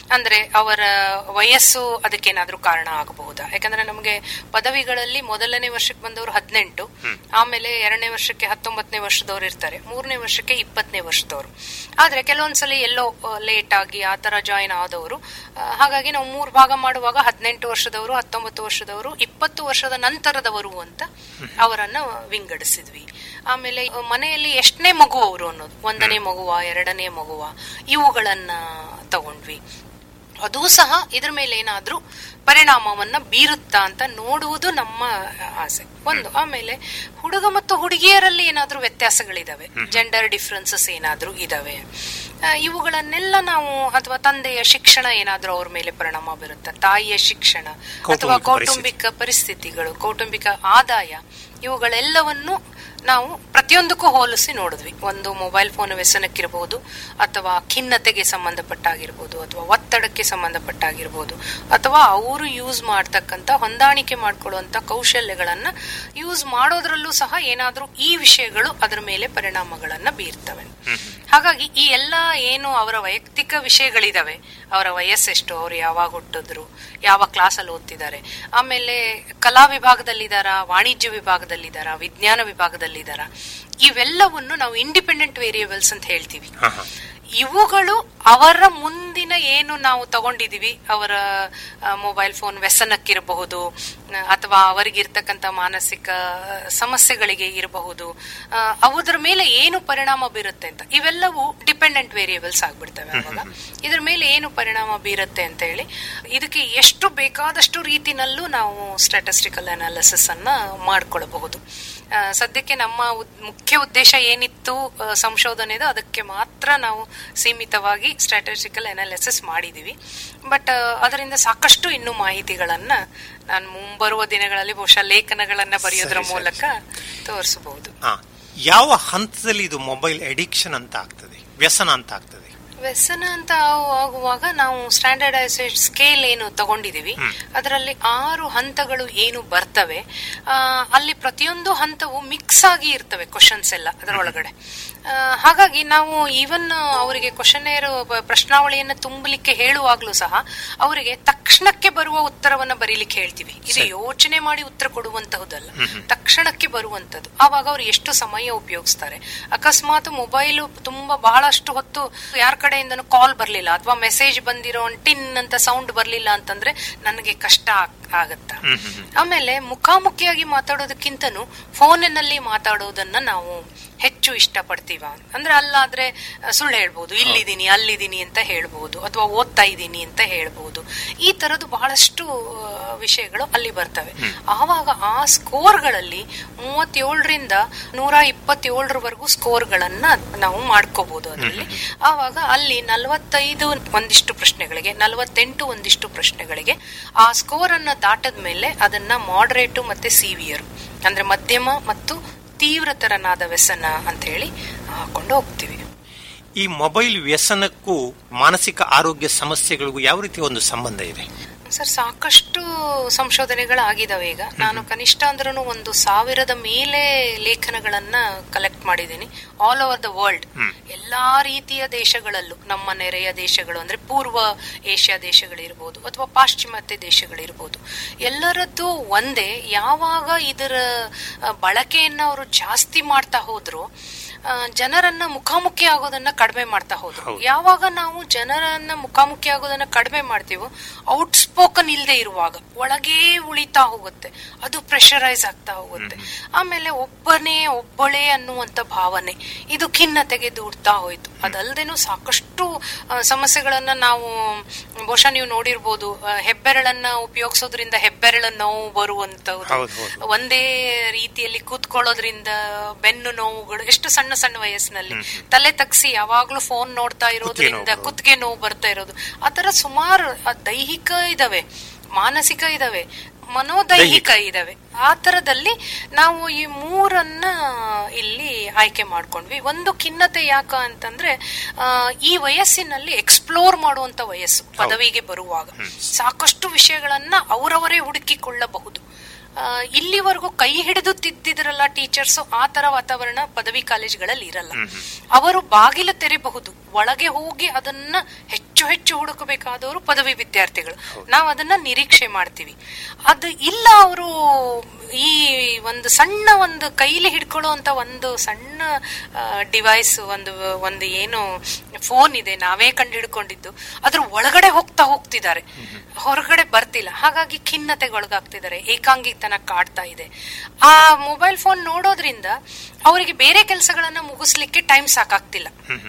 ಅಂದ್ರೆ ಅವರ ವಯಸ್ಸು ಅದಕ್ಕೇನಾದ್ರೂ ಕಾರಣ ಆಗಬಹುದಾ ಯಾಕಂದ್ರೆ ನಮಗೆ ಪದವಿಗಳಲ್ಲಿ ಮೊದಲನೇ ವರ್ಷಕ್ಕೆ ಬಂದವರು ಹದಿನೆಂಟು ಆಮೇಲೆ ಎರಡನೇ ವರ್ಷಕ್ಕೆ ಹತ್ತೊಂಬತ್ತನೇ ವರ್ಷದವ್ರು ಇರ್ತಾರೆ ಮೂರನೇ ವರ್ಷಕ್ಕೆ ಇಪ್ಪತ್ತನೇ ವರ್ಷದವರು ಆದ್ರೆ ಕೆಲವೊಂದ್ಸಲಿ ಎಲ್ಲೋ ಲೇಟ್ ಆಗಿ ಆ ತರ ಜಾಯಿನ್ ಆದವರು ಆ, ಹಾಗಾಗಿ ನಾವು ಮೂರು ಭಾಗ ಮಾಡುವಾಗ ಹದಿನೆಂಟು ವರ್ಷದವರು ಹತ್ತೊಂಬತ್ತು ವರ್ಷದವರು ಇಪ್ಪತ್ತು ವರ್ಷದ ನಂತರದವರು ಅಂತ ಅವರನ್ನ ವಿಂಗಡಿಸಿದ್ವಿ ಆಮೇಲೆ ಆ, ಮನೆಯಲ್ಲಿ ಎಷ್ಟನೇ ಮಗು ಅವರು ಅನ್ನೋದು ಒಂದನೇ ಮಗುವ ಎರಡನೇ ಮಗುವ ಇವುಗಳನ್ನ ತಗೊಂಡ್ವಿ ಅದೂ ಸಹ ಇದ್ರ ಮೇಲೆ ಏನಾದ್ರೂ ಪರಿಣಾಮವನ್ನ ಬೀರುತ್ತಾ ಅಂತ ನೋಡುವುದು ನಮ್ಮ ಆಸೆ ಒಂದು ಆಮೇಲೆ ಹುಡುಗ ಮತ್ತು ಹುಡುಗಿಯರಲ್ಲಿ ಏನಾದ್ರೂ ವ್ಯತ್ಯಾಸಗಳಿದಾವೆ ಜೆಂಡರ್ ಡಿಫ್ರೆನ್ಸಸ್ ಏನಾದ್ರೂ ಇದಾವೆ ಆ, ಇವುಗಳನ್ನೆಲ್ಲ ನಾವು ಅಥವಾ ತಂದೆಯ ಶಿಕ್ಷಣ ಏನಾದ್ರೂ ಅವ್ರ ಮೇಲೆ ಪರಿಣಾಮ ಬೀರುತ್ತಾ ತಾಯಿಯ ಶಿಕ್ಷಣ ಅಥವಾ ಕೌಟುಂಬಿಕ ಪರಿಸ್ಥಿತಿ. ಕೌಟುಂಬಿಕ ಪರಿಸ್ಥಿತಿಗಳು ಕೌಟುಂಬಿಕ ಆದಾಯ ಇವುಗಳೆಲ್ಲವನ್ನು ನಾವು ಪ್ರತಿಯೊಂದಕ್ಕೂ ಹೋಲಿಸಿ ನೋಡಿದ್ವಿ ಒಂದು ಮೊಬೈಲ್ ಫೋನ್ ವ್ಯಸನಕ್ಕಿರಬಹುದು ಅಥವಾ ಖಿನ್ನತೆಗೆ ಸಂಬಂಧಪಟ್ಟಾಗಿರ್ಬೋದು ಅಥವಾ ಒತ್ತಡಕ್ಕೆ ಸಂಬಂಧಪಟ್ಟಾಗಿರ್ಬೋದು ಅಥವಾ ಅವರು ಯೂಸ್ ಮಾಡ್ತಕ್ಕಂಥ ಹೊಂದಾಣಿಕೆ ಮಾಡ್ಕೊಳ್ಳುವಂತ ಕೌಶಲ್ಯಗಳನ್ನ ಯೂಸ್ ಮಾಡೋದ್ರಲ್ಲೂ ಸಹ ಏನಾದ್ರೂ ಈ ವಿಷಯಗಳು ಅದರ ಮೇಲೆ ಪರಿಣಾಮಗಳನ್ನ ಬೀರ್ತವೆ ಹಾಗಾಗಿ ಈ ಎಲ್ಲ ಏನು ಅವರ ವೈಯಕ್ತಿಕ ವಿಷಯಗಳಿದಾವೆ ಅವರ ವಯಸ್ಸೆಷ್ಟು ಅವರು ಯಾವಾಗ ಹುಟ್ಟಿದ್ರು ಯಾವ ಕ್ಲಾಸಲ್ಲಿ ಓದ್ತಿದ್ದಾರೆ ಆಮೇಲೆ ಕಲಾ ವಿಭಾಗದಲ್ಲಿದ್ದಾರಾ ವಾಣಿಜ್ಯ ವಿಭಾಗದಲ್ಲಿದ್ದಾರಾ ವಿಜ್ಞಾನ ವಿಭಾಗದಲ್ಲಿದ್ದಾರಾ ಇವೆಲ್ಲವನ್ನು ನಾವು ಇಂಡಿಪೆಂಡೆಂಟ್ ವೇರಿಯೇಬಲ್ಸ್ ಅಂತ ಹೇಳ್ತೀವಿ ಹಾ, ಹಾ. ಇವುಗಳು ಅವರ ಮುಂದಿನ ಏನು ನಾವು ತಗೊಂಡಿದೀವಿ ಅವರ ಮೊಬೈಲ್ ಫೋನ್ ವ್ಯಸನಕ್ಕಿರಬಹುದು ಆ, ಅಥವಾ ಅವರಿಗಿರ್ತಕ್ಕಂಥ ಮಾನಸಿಕ ಆ, ಸಮಸ್ಯೆಗಳಿಗೆ ಇರಬಹುದು ಆ, ಅವುದ್ರ ಮೇಲೆ ಏನು ಪರಿಣಾಮ ಬೀರುತ್ತೆ ಅಂತ ಇವೆಲ್ಲವೂ ಡಿಪೆಂಡೆಂಟ್ ವೇರಿಯೇಬಲ್ಸ್ ಆಗ್ಬಿಡ್ತವೆ ಅವಾಗ ಇದ್ರ ಮೇಲೆ ಏನು ಪರಿಣಾಮ ಬೀರುತ್ತೆ ಅಂತ ಹೇಳಿ ಇದಕ್ಕೆ ಎಷ್ಟು ಬೇಕಾದಷ್ಟು ರೀತಿನಲ್ಲೂ ನಾವು ಸ್ಟ್ಯಾಟಿಸ್ಟಿಕಲ್ ಅನಾಲಿಸಿಸ್ ಅನ್ನ ಮಾಡ್ಕೊಳ್ಬಹುದು ಆ, ಸದ್ಯಕ್ಕೆ ನಮ್ಮ ಉದ್- ಮುಖ್ಯ ಉದ್ದೇಶ ಏನಿತ್ತು ಆ, ಸಂಶೋಧನೆದು ಅದಕ್ಕೆ ಮಾತ್ರ ನಾವು ಸೀಮಿತವಾಗಿ ಸ್ಟ್ರಾಟಜಿಕಲ್ ಅನಾಲಿಸಿಸ್ ಮಾಡಿದೀವಿ ಬಟ್ ಅದರಿಂದ ಸಾಕಷ್ಟು ಇನ್ನೂ ಮಾಹಿತಿಗಳನ್ನ ನಾನು ಮುಂಬರುವ ದಿನಗಳಲ್ಲಿ ಬಹುಶಃ ಲೇಖನಗಳನ್ನ ಬರೆಯೋದ್ರ ಸರಿ, ಸರಿ, ಮೂಲಕ ತೋರಿಸಬಹುದು ಹಾ. ಯಾವ ಹಂತದಲ್ಲಿ ಇದು ಮೊಬೈಲ್ ಅಡಿಕ್ಷನ್ ಅಂತ ಆಗ್ತದೆ ವ್ಯಸನ ಅಂತ ಆಗ್ತದೆ ವ್ಯಸನ ಅಂತ ಆಗುವಾಗ ನಾವು ಸ್ಟ್ಯಾಂಡರ್ಡೈಸೇಷನ್ ಸ್ಕೇಲ್ ಏನು ತಗೊಂಡಿದೀವಿ ಅದರಲ್ಲಿ ಆರು ಹಂತಗಳು ಏನು ಬರ್ತವೆ ಆ, ಅಲ್ಲಿ ಪ್ರತಿಯೊಂದು ಹಂತವು ಮಿಕ್ಸ್ ಆಗಿ ಇರ್ತವೆ ಕ್ವಶನ್ಸ್ ಎಲ್ಲ ಅದರೊಳಗಡೆ ಆ, ಹಾಗಾಗಿ ನಾವು ಈವನ್ ಅವರಿಗೆ ಕ್ವಶನೇರ್ ಪ್ರಶ್ನಾವಳಿಯನ್ನ ತುಂಬಲಿಕ್ಕೆ ಹೇಳುವಾಗ್ಲೂ ಸಹ ಅವರಿಗೆ ತಕ್ಷಣಕ್ಕೆ ಬರುವ ಉತ್ತರವನ್ನ ಬರೀಲಿಕ್ಕೆ ಹೇಳ್ತೀವಿ ಇದು ಯೋಚನೆ ಮಾಡಿ ಉತ್ತರ ಕೊಡುವಂತಹುದಲ್ಲ ತಕ್ಷಣಕ್ಕೆ ಬರುವಂತದ್ದು ಆವಾಗ ಅವ್ರು ಎಷ್ಟು ಸಮಯ ಉಪಯೋಗಿಸ್ತಾರೆ ಅಕಸ್ಮಾತ್ ಮೊಬೈಲ್ ತುಂಬಾ ಬಹಳಷ್ಟು ಹೊತ್ತು ಯಾರ ಕಡೆಯಿಂದನೂ ಕಾಲ್ ಬರ್ಲಿಲ್ಲ ಅಥವಾ ಮೆಸೇಜ್ ಬಂದಿರೋ ಟಿನ್ ಅಂತ ಸೌಂಡ್ ಬರ್ಲಿಲ್ಲ ಅಂತಂದ್ರೆ ನನಗೆ ಕಷ್ಟ ಆಗ್- ಆಗತ್ತಾ ಆಮೇಲೆ ಮುಖಾಮುಖಿಯಾಗಿ ಮಾತಾಡೋದಕ್ಕಿಂತನೂ ಫೋನಿನಲ್ಲಿ ಮಾತಾಡೋದನ್ನ ನಾವು ಹೆಚ್ಚು ಇಷ್ಟಪಡ್ತೀವ ಅಂದ್ರೆ ಅಲ್ಲಾದ್ರೆ ಆ, ಸುಳ್ಳು ಹೇಳ್ಬೋದು ಇಲ್ಲಿದ್ದೀನಿ ಅಲ್ಲಿದ್ದೀನಿ ಅಂತ ಹೇಳ್ಬೋದು ಅಥವಾ ಓದ್ತಾ ಇದ್ದೀನಿ ಅಂತ ಹೇಳ್ಬೋದು ಈ ತರದ್ದು ಬಹಳಷ್ಟು ಆ, ವಿಷಯಗಳು ಅಲ್ಲಿ ಬರ್ತವೆ ಆವಾಗ ಆ ಸ್ಕೋರ್ಗಳಲ್ಲಿ ಮೂವತ್ತೇಳರಿಂದ ನೂರ ಇಪ್ಪತ್ತೇಳರವರೆಗೂ ಸ್ಕೋರ್ಗಳನ್ನ ನಾವು ಮಾಡ್ಕೋಬಹುದು ಅದರಲ್ಲಿ ಆವಾಗ ಅಲ್ಲಿ ನಲವತ್ತೈದು ಒಂದಿಷ್ಟು ಪ್ರಶ್ನೆಗಳಿಗೆ ನಲವತ್ತೆಂಟು ಒಂದಿಷ್ಟು ಪ್ರಶ್ನೆಗಳಿಗೆ ಆ ಸ್ಕೋರ್ ಅನ್ನ ದಾಟದ ಮೇಲೆ ಅದನ್ನ ಮಾಡರೇಟು ಮತ್ತೆ ಸಿವಿಯರ್ ಅಂದ್ರೆ ಮಧ್ಯಮ ಮತ್ತು ತೀವ್ರತರನಾದ ವ್ಯಸನ ಅಂತ ಹೇಳಿ ಹಾಕೊಂಡು ಹೋಗ್ತೀವಿ ಈ ಮೊಬೈಲ್ ವ್ಯಸನಕ್ಕೂ ಮಾನಸಿಕ ಆರೋಗ್ಯ ಸಮಸ್ಯೆಗಳಿಗೂ ಯಾವ ರೀತಿ ಒಂದು ಸಂಬಂಧ ಇದೆ ಸರ್ ಸಾಕಷ್ಟು ಸಂಶೋಧನೆಗಳಾಗಿದಾವೆ ಈಗ ನಾನು ಕನಿಷ್ಠ ಅಂದ್ರೂ ಒಂದು ಸಾವಿರದ ಮೇಲೆ ಲೇಖನಗಳನ್ನ ಕಲೆಕ್ಟ್ ಮಾಡಿದ್ದೀನಿ ಆಲ್ ಓವರ್ ದ ವರ್ಲ್ಡ್ ಎಲ್ಲಾ ರೀತಿಯ ದೇಶಗಳಲ್ಲೂ ನಮ್ಮ ನೆರೆಯ ದೇಶಗಳು ಅಂದ್ರೆ ಪೂರ್ವ ಏಷ್ಯಾ ದೇಶಗಳಿರ್ಬೋದು ಅಥವಾ ಪಾಶ್ಚಿಮಾತ್ಯ ದೇಶಗಳಿರ್ಬೋದು ಎಲ್ಲರದ್ದು ಒಂದೇ ಯಾವಾಗ ಇದರ ಆ, ಬಳಕೆಯನ್ನ ಅವರು ಜಾಸ್ತಿ ಮಾಡ್ತಾ ಹೋದ್ರು ಆ, ಜನರನ್ನ ಮುಖಾಮುಖಿ ಆಗೋದನ್ನ ಕಡಿಮೆ ಮಾಡ್ತಾ ಹೋದ್ರು ಯಾವಾಗ ನಾವು ಜನರನ್ನ ಮುಖಾಮುಖಿ ಆಗೋದನ್ನ ಕಡಿಮೆ ಮಾಡ್ತೀವೋ ಔಟ್ ಸ್ಪೋಕನ್ ಇಲ್ಲದೆ ಇರುವಾಗ ಒಳಗೇ ಉಳಿತಾ ಹೋಗುತ್ತೆ ಅದು ಪ್ರೆಷರೈಸ್ ಆಗ್ತಾ ಹೋಗುತ್ತೆ ಆಮೇಲೆ ಒಬ್ಬನೇ ಒಬ್ಬಳೇ ಅನ್ನುವಂತ ಭಾವನೆ ಇದು ಖಿನ್ನತೆಗೆ ದೂಡ್ತಾ ಹೋಯ್ತು ಅದಲ್ದೇನು ಸಾಕಷ್ಟು ಆ, ಸಮಸ್ಯೆಗಳನ್ನ ನಾವು ಬಹುಶಃ ನೀವು ನೋಡಿರ್ಬೋದು ಆ, ಹೆಬ್ಬೆರಳನ್ನ ಉಪಯೋಗಿಸೋದ್ರಿಂದ ಹೆಬ್ಬೆರಳ ನೋವು ಬರುವಂತದ್ದು ಹೌದು, ಹೌದು. ಒಂದೇ ರೀತಿಯಲ್ಲಿ ಕೂತ್ಕೊಳ್ಳೋದ್ರಿಂದ ಬೆನ್ನು ನೋವುಗಳು ಎಷ್ಟು ಸಣ್ಣ ಸಣ್ಣ ವಯಸ್ಸಿನಲ್ಲಿ ತಲೆ ತಗ್ಸಿ ಯಾವಾಗ್ಲೂ ಫೋನ್ ನೋಡ್ತಾ ಇರೋದ್ರಿಂದ ನೋವು. ಕುತ್ತಿಗೆ ನೋವು ಬರ್ತಾ ಇರೋದು ಆತರ ಸುಮಾರು ಆ ದೈಹಿಕ ಇದಾವೆ ಮಾನಸಿಕ ಇದಾವೆ ಮನೋದೈಹಿಕ ಇದಾವೆ ಆ ತರದಲ್ಲಿ ನಾವು ಈ ಮೂರನ್ನ ಇಲ್ಲಿ ಆಯ್ಕೆ ಮಾಡ್ಕೊಂಡ್ವಿ ಒಂದು ಖಿನ್ನತೆ ಯಾಕ ಅಂತಂದ್ರೆ ಆ, ಈ ವಯಸ್ಸಿನಲ್ಲಿ ಎಕ್ಸ್ಪ್ಲೋರ್ ಮಾಡುವಂತ ವಯಸ್ಸು ಪದವಿಗೆ ಬರುವಾಗ ಸಾಕಷ್ಟು ವಿಷಯಗಳನ್ನ ಅವರವರೇ ಹುಡುಕಿಕೊಳ್ಳಬಹುದು ಆ, ಇಲ್ಲಿವರೆಗೂ ಕೈ ಹಿಡಿದು ತಿದ್ದಿದ್ರಲ್ಲ ಟೀಚರ್ಸ್ ಆ ತರ ವಾತಾವರಣ ಪದವಿ ಕಾಲೇಜ್ಗಳಲ್ಲಿ ಇರಲ್ಲ ಅವರು ಬಾಗಿಲು ತೆರೆಯಬಹುದು ಒಳಗೆ ಹೋಗಿ ಅದನ್ನ ಹೆಚ್ಚು ಹೆಚ್ಚು ಹುಡುಕಬೇಕಾದವರು ಪದವಿ ವಿದ್ಯಾರ್ಥಿಗಳು ನಾವು ಅದನ್ನ ನಿರೀಕ್ಷೆ ಮಾಡ್ತೀವಿ ಅದು ಇಲ್ಲ ಅವರು ಈ ಒಂದು ಸಣ್ಣ ಒಂದು ಕೈಲಿ ಹಿಡ್ಕೊಳ್ಳುವಂತ ಒಂದು ಸಣ್ಣ ಡಿವೈಸ್ ಒಂದು ಒಂದು ಏನು ಫೋನ್ ಇದೆ ನಾವೇ ಕಂಡು ಹಿಡ್ಕೊಂಡಿದ್ದು ಅದ್ರ ಒಳಗಡೆ ಹೋಗ್ತಾ ಹೋಗ್ತಿದ್ದಾರೆ ಹೊರಗಡೆ ಬರ್ತಿಲ್ಲ ಹಾಗಾಗಿ ಖಿನ್ನತೆಗೆ ಒಳಗಾಗ್ತಿದ್ದಾರೆ ಏಕಾಂಗಿತನ ಕಾಡ್ತಾ ಇದೆ ಆ ಮೊಬೈಲ್ ಫೋನ್ ನೋಡೋದ್ರಿಂದ ಅವರಿಗೆ ಬೇರೆ ಕೆಲಸಗಳನ್ನ ಮುಗಿಸ್ಲಿಕ್ಕೆ ಟೈಮ್ ಸಾಕಾಗ್ತಿಲ್ಲ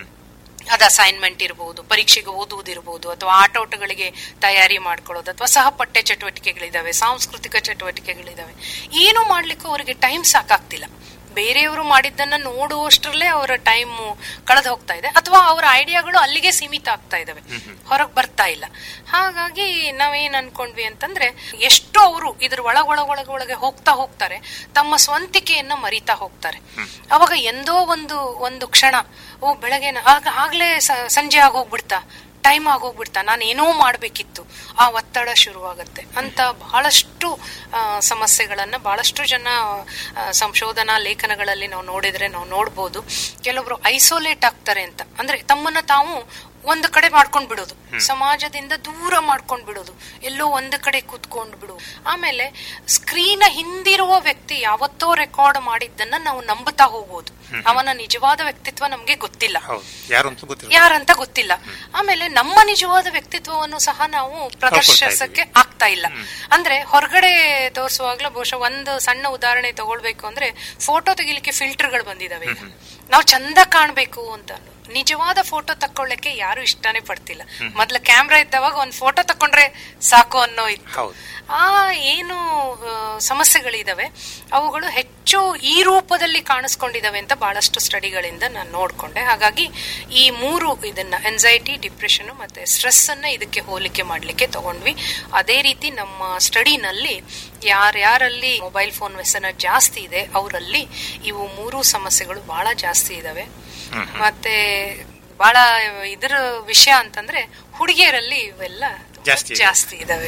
ಅದು ಅಸೈನ್ಮೆಂಟ್ ಇರಬಹುದು ಪರೀಕ್ಷೆಗೆ ಓದುವುದಿರಬಹುದು ಅಥವಾ ಆಟೋಟಗಳಿಗೆ ತಯಾರಿ ಮಾಡ್ಕೊಳ್ಳೋದು ಅಥವಾ ಸಹಪಠ್ಯ ಚಟುವಟಿಕೆಗಳಿದಾವೆ ಸಾಂಸ್ಕೃತಿಕ ಚಟುವಟಿಕೆಗಳಿದಾವೆ ಏನು ಮಾಡ್ಲಿಕ್ಕೂ ಅವರಿಗೆ ಟೈಮ್ ಸಾಕಾಗ್ತಿಲ್ಲ ಬೇರೆಯವರು ಮಾಡಿದ್ದನ್ನ ನೋಡುವಷ್ಟರಲ್ಲೇ ಅವರ ಟೈಮ್ ಕಳೆದು ಹೋಗ್ತಾ ಇದೆ ಅಥವಾ ಅವರ ಐಡಿಯಾಗಳು ಅಲ್ಲಿಗೆ ಸೀಮಿತ ಆಗ್ತಾ ಇದಾವೆ ಹೊರಗೆ ಬರ್ತಾ ಇಲ್ಲ ಹಾಗಾಗಿ ನಾವೇನ್ ಅನ್ಕೊಂಡ್ವಿ ಅಂತಂದ್ರೆ ಎಷ್ಟು ಅವರು ಇದ್ರ ಒಳಗ ಒಳಗ ಒಳಗ ಒಳಗೆ ಹೋಗ್ತಾ ಹೋಗ್ತಾರೆ ತಮ್ಮ ಸ್ವಂತಿಕೆಯನ್ನ ಮರಿತಾ ಹೋಗ್ತಾರೆ ಅವಾಗ ಎಂದೋ ಒಂದು ಒಂದು ಕ್ಷಣ ಓ ಬೆಳಗ್ಗೆ ಆಗ ಆಗ್ಲೇ ಸ- ಸಂಜೆ ಆಗೋಗ್ಬಿಡ್ತಾ ಟೈಮ್ ಆಗೋಗ್ಬಿಡ್ತಾ ನಾನು ಏನೋ ಮಾಡ್ಬೇಕಿತ್ತು ಆ ಒತ್ತಡ ಶುರುವಾಗತ್ತೆ ಅಂತ ಬಹಳಷ್ಟು ಆ, ಸಮಸ್ಯೆಗಳನ್ನ ಬಹಳಷ್ಟು ಜನ ಆ, ಸಂಶೋಧನಾ ಲೇಖನಗಳಲ್ಲಿ ನಾವು ನೋಡಿದ್ರೆ ನಾವು ನೋಡ್ಬೋದು ಕೆಲವೊಬ್ರು ಐಸೋಲೇಟ್ ಆಗ್ತಾರೆ ಅಂತ ಅಂದ್ರೆ ತಮ್ಮನ್ನ ತಾವು ಒಂದು ಕಡೆ ಮಾಡ್ಕೊಂಡ್ ಬಿಡೋದು ಸಮಾಜದಿಂದ ದೂರ ಮಾಡ್ಕೊಂಡ್ ಬಿಡೋದು ಎಲ್ಲೋ ಒಂದು ಕಡೆ ಕೂತ್ಕೊಂಡ್ ಬಿಡು ಆಮೇಲೆ ಸ್ಕ್ರೀನ್ ಹಿಂದಿರುವ ವ್ಯಕ್ತಿ ಯಾವತ್ತೋ ರೆಕಾರ್ಡ್ ಮಾಡಿದ್ದನ್ನ ನಾವು ನಂಬುತ್ತಾ ಹೋಗೋದು ಅವನ ನಿಜವಾದ ವ್ಯಕ್ತಿತ್ವ ನಮ್ಗೆ ಗೊತ್ತಿಲ್ಲ ಹೌದು ಯಾರು ಅಂತ ಗೊತ್ತಿಲ್ಲ ಯಾರಂತ ಗೊತ್ತಿಲ್ಲ ಆಮೇಲೆ ನಮ್ಮ ನಿಜವಾದ ವ್ಯಕ್ತಿತ್ವವನ್ನು ಸಹ ನಾವು ಪ್ರದರ್ಶಿಸಕ್ಕೆ ಆಗ್ತಾ ಇಲ್ಲ ಅಂದ್ರೆ ಹೊರಗಡೆ ತೋರಿಸುವಾಗ್ಲೂ ಬಹುಶಃ ಒಂದು ಸಣ್ಣ ಉದಾಹರಣೆ ತಗೊಳ್ಬೇಕು ಅಂದ್ರೆ ಫೋಟೋ ತೆಗಿಲಿಕ್ಕೆ ಫಿಲ್ಟರ್ಗಳು ಬಂದಿದಾವೆ ಈಗ ನಾವು ಚಂದ ಕಾಣ್ಬೇಕು ಅಂತ ಅನ್ನೋದು. ನಿಜವಾದ ಫೋಟೋ ತಕ್ಕೊಳ್ಳಕ್ಕೆ ಯಾರು ಇಷ್ಟನೇ ಪಡ್ತಿಲ್ಲ ಮೊದ್ಲ ಕ್ಯಾಮ್ರಾ ಇದ್ದವಾಗ ಒಂದ್ ಫೋಟೋ ತಕೊಂಡ್ರೆ ಸಾಕು ಅನ್ನೋ ಇತ್ತು ಹೌದು. ಆ ಏನು ಆ, ಸಮಸ್ಯೆಗಳಿದಾವೆ ಅವುಗಳು ಹೆಚ್ಚು ಈ ರೂಪದಲ್ಲಿ ಕಾಣಿಸ್ಕೊಂಡಿದಾವೆ ಅಂತ ಬಹಳಷ್ಟು ಸ್ಟಡಿಗಳಿಂದ ನಾನು ನೋಡ್ಕೊಂಡೆ ಹಾಗಾಗಿ ಈ ಮೂರು ಇದನ್ನ ಎನ್ಸೈಟಿ ಡಿಪ್ರೆಷನ್ ಮತ್ತೆ ಸ್ಟ್ರೆಸ್ ಅನ್ನ ಇದಕ್ಕೆ ಹೋಲಿಕೆ ಮಾಡ್ಲಿಕ್ಕೆ ತಗೊಂಡ್ವಿ ಅದೇ ರೀತಿ ನಮ್ಮ ಸ್ಟಡಿನಲ್ಲಿ ಯಾರ್ಯಾರಲ್ಲಿ ಮೊಬೈಲ್ ಫೋನ್ ವ್ಯಸನ ಜಾಸ್ತಿ ಇದೆ ಅವರಲ್ಲಿ ಇವು ಮೂರು ಸಮಸ್ಯೆಗಳು ಬಹಳ ಜಾಸ್ತಿ ಇದಾವೆ ಮತ್ತೆ ಬಹಳ ಇದರ ವಿಷಯ ಅಂತಂದ್ರೆ ಹುಡುಗಿಯರಲ್ಲಿ ಇವೆಲ್ಲ ಜಾಸ್ತಿ ಇದೆ. ಜಾಸ್ತಿ ಇದಾವೆ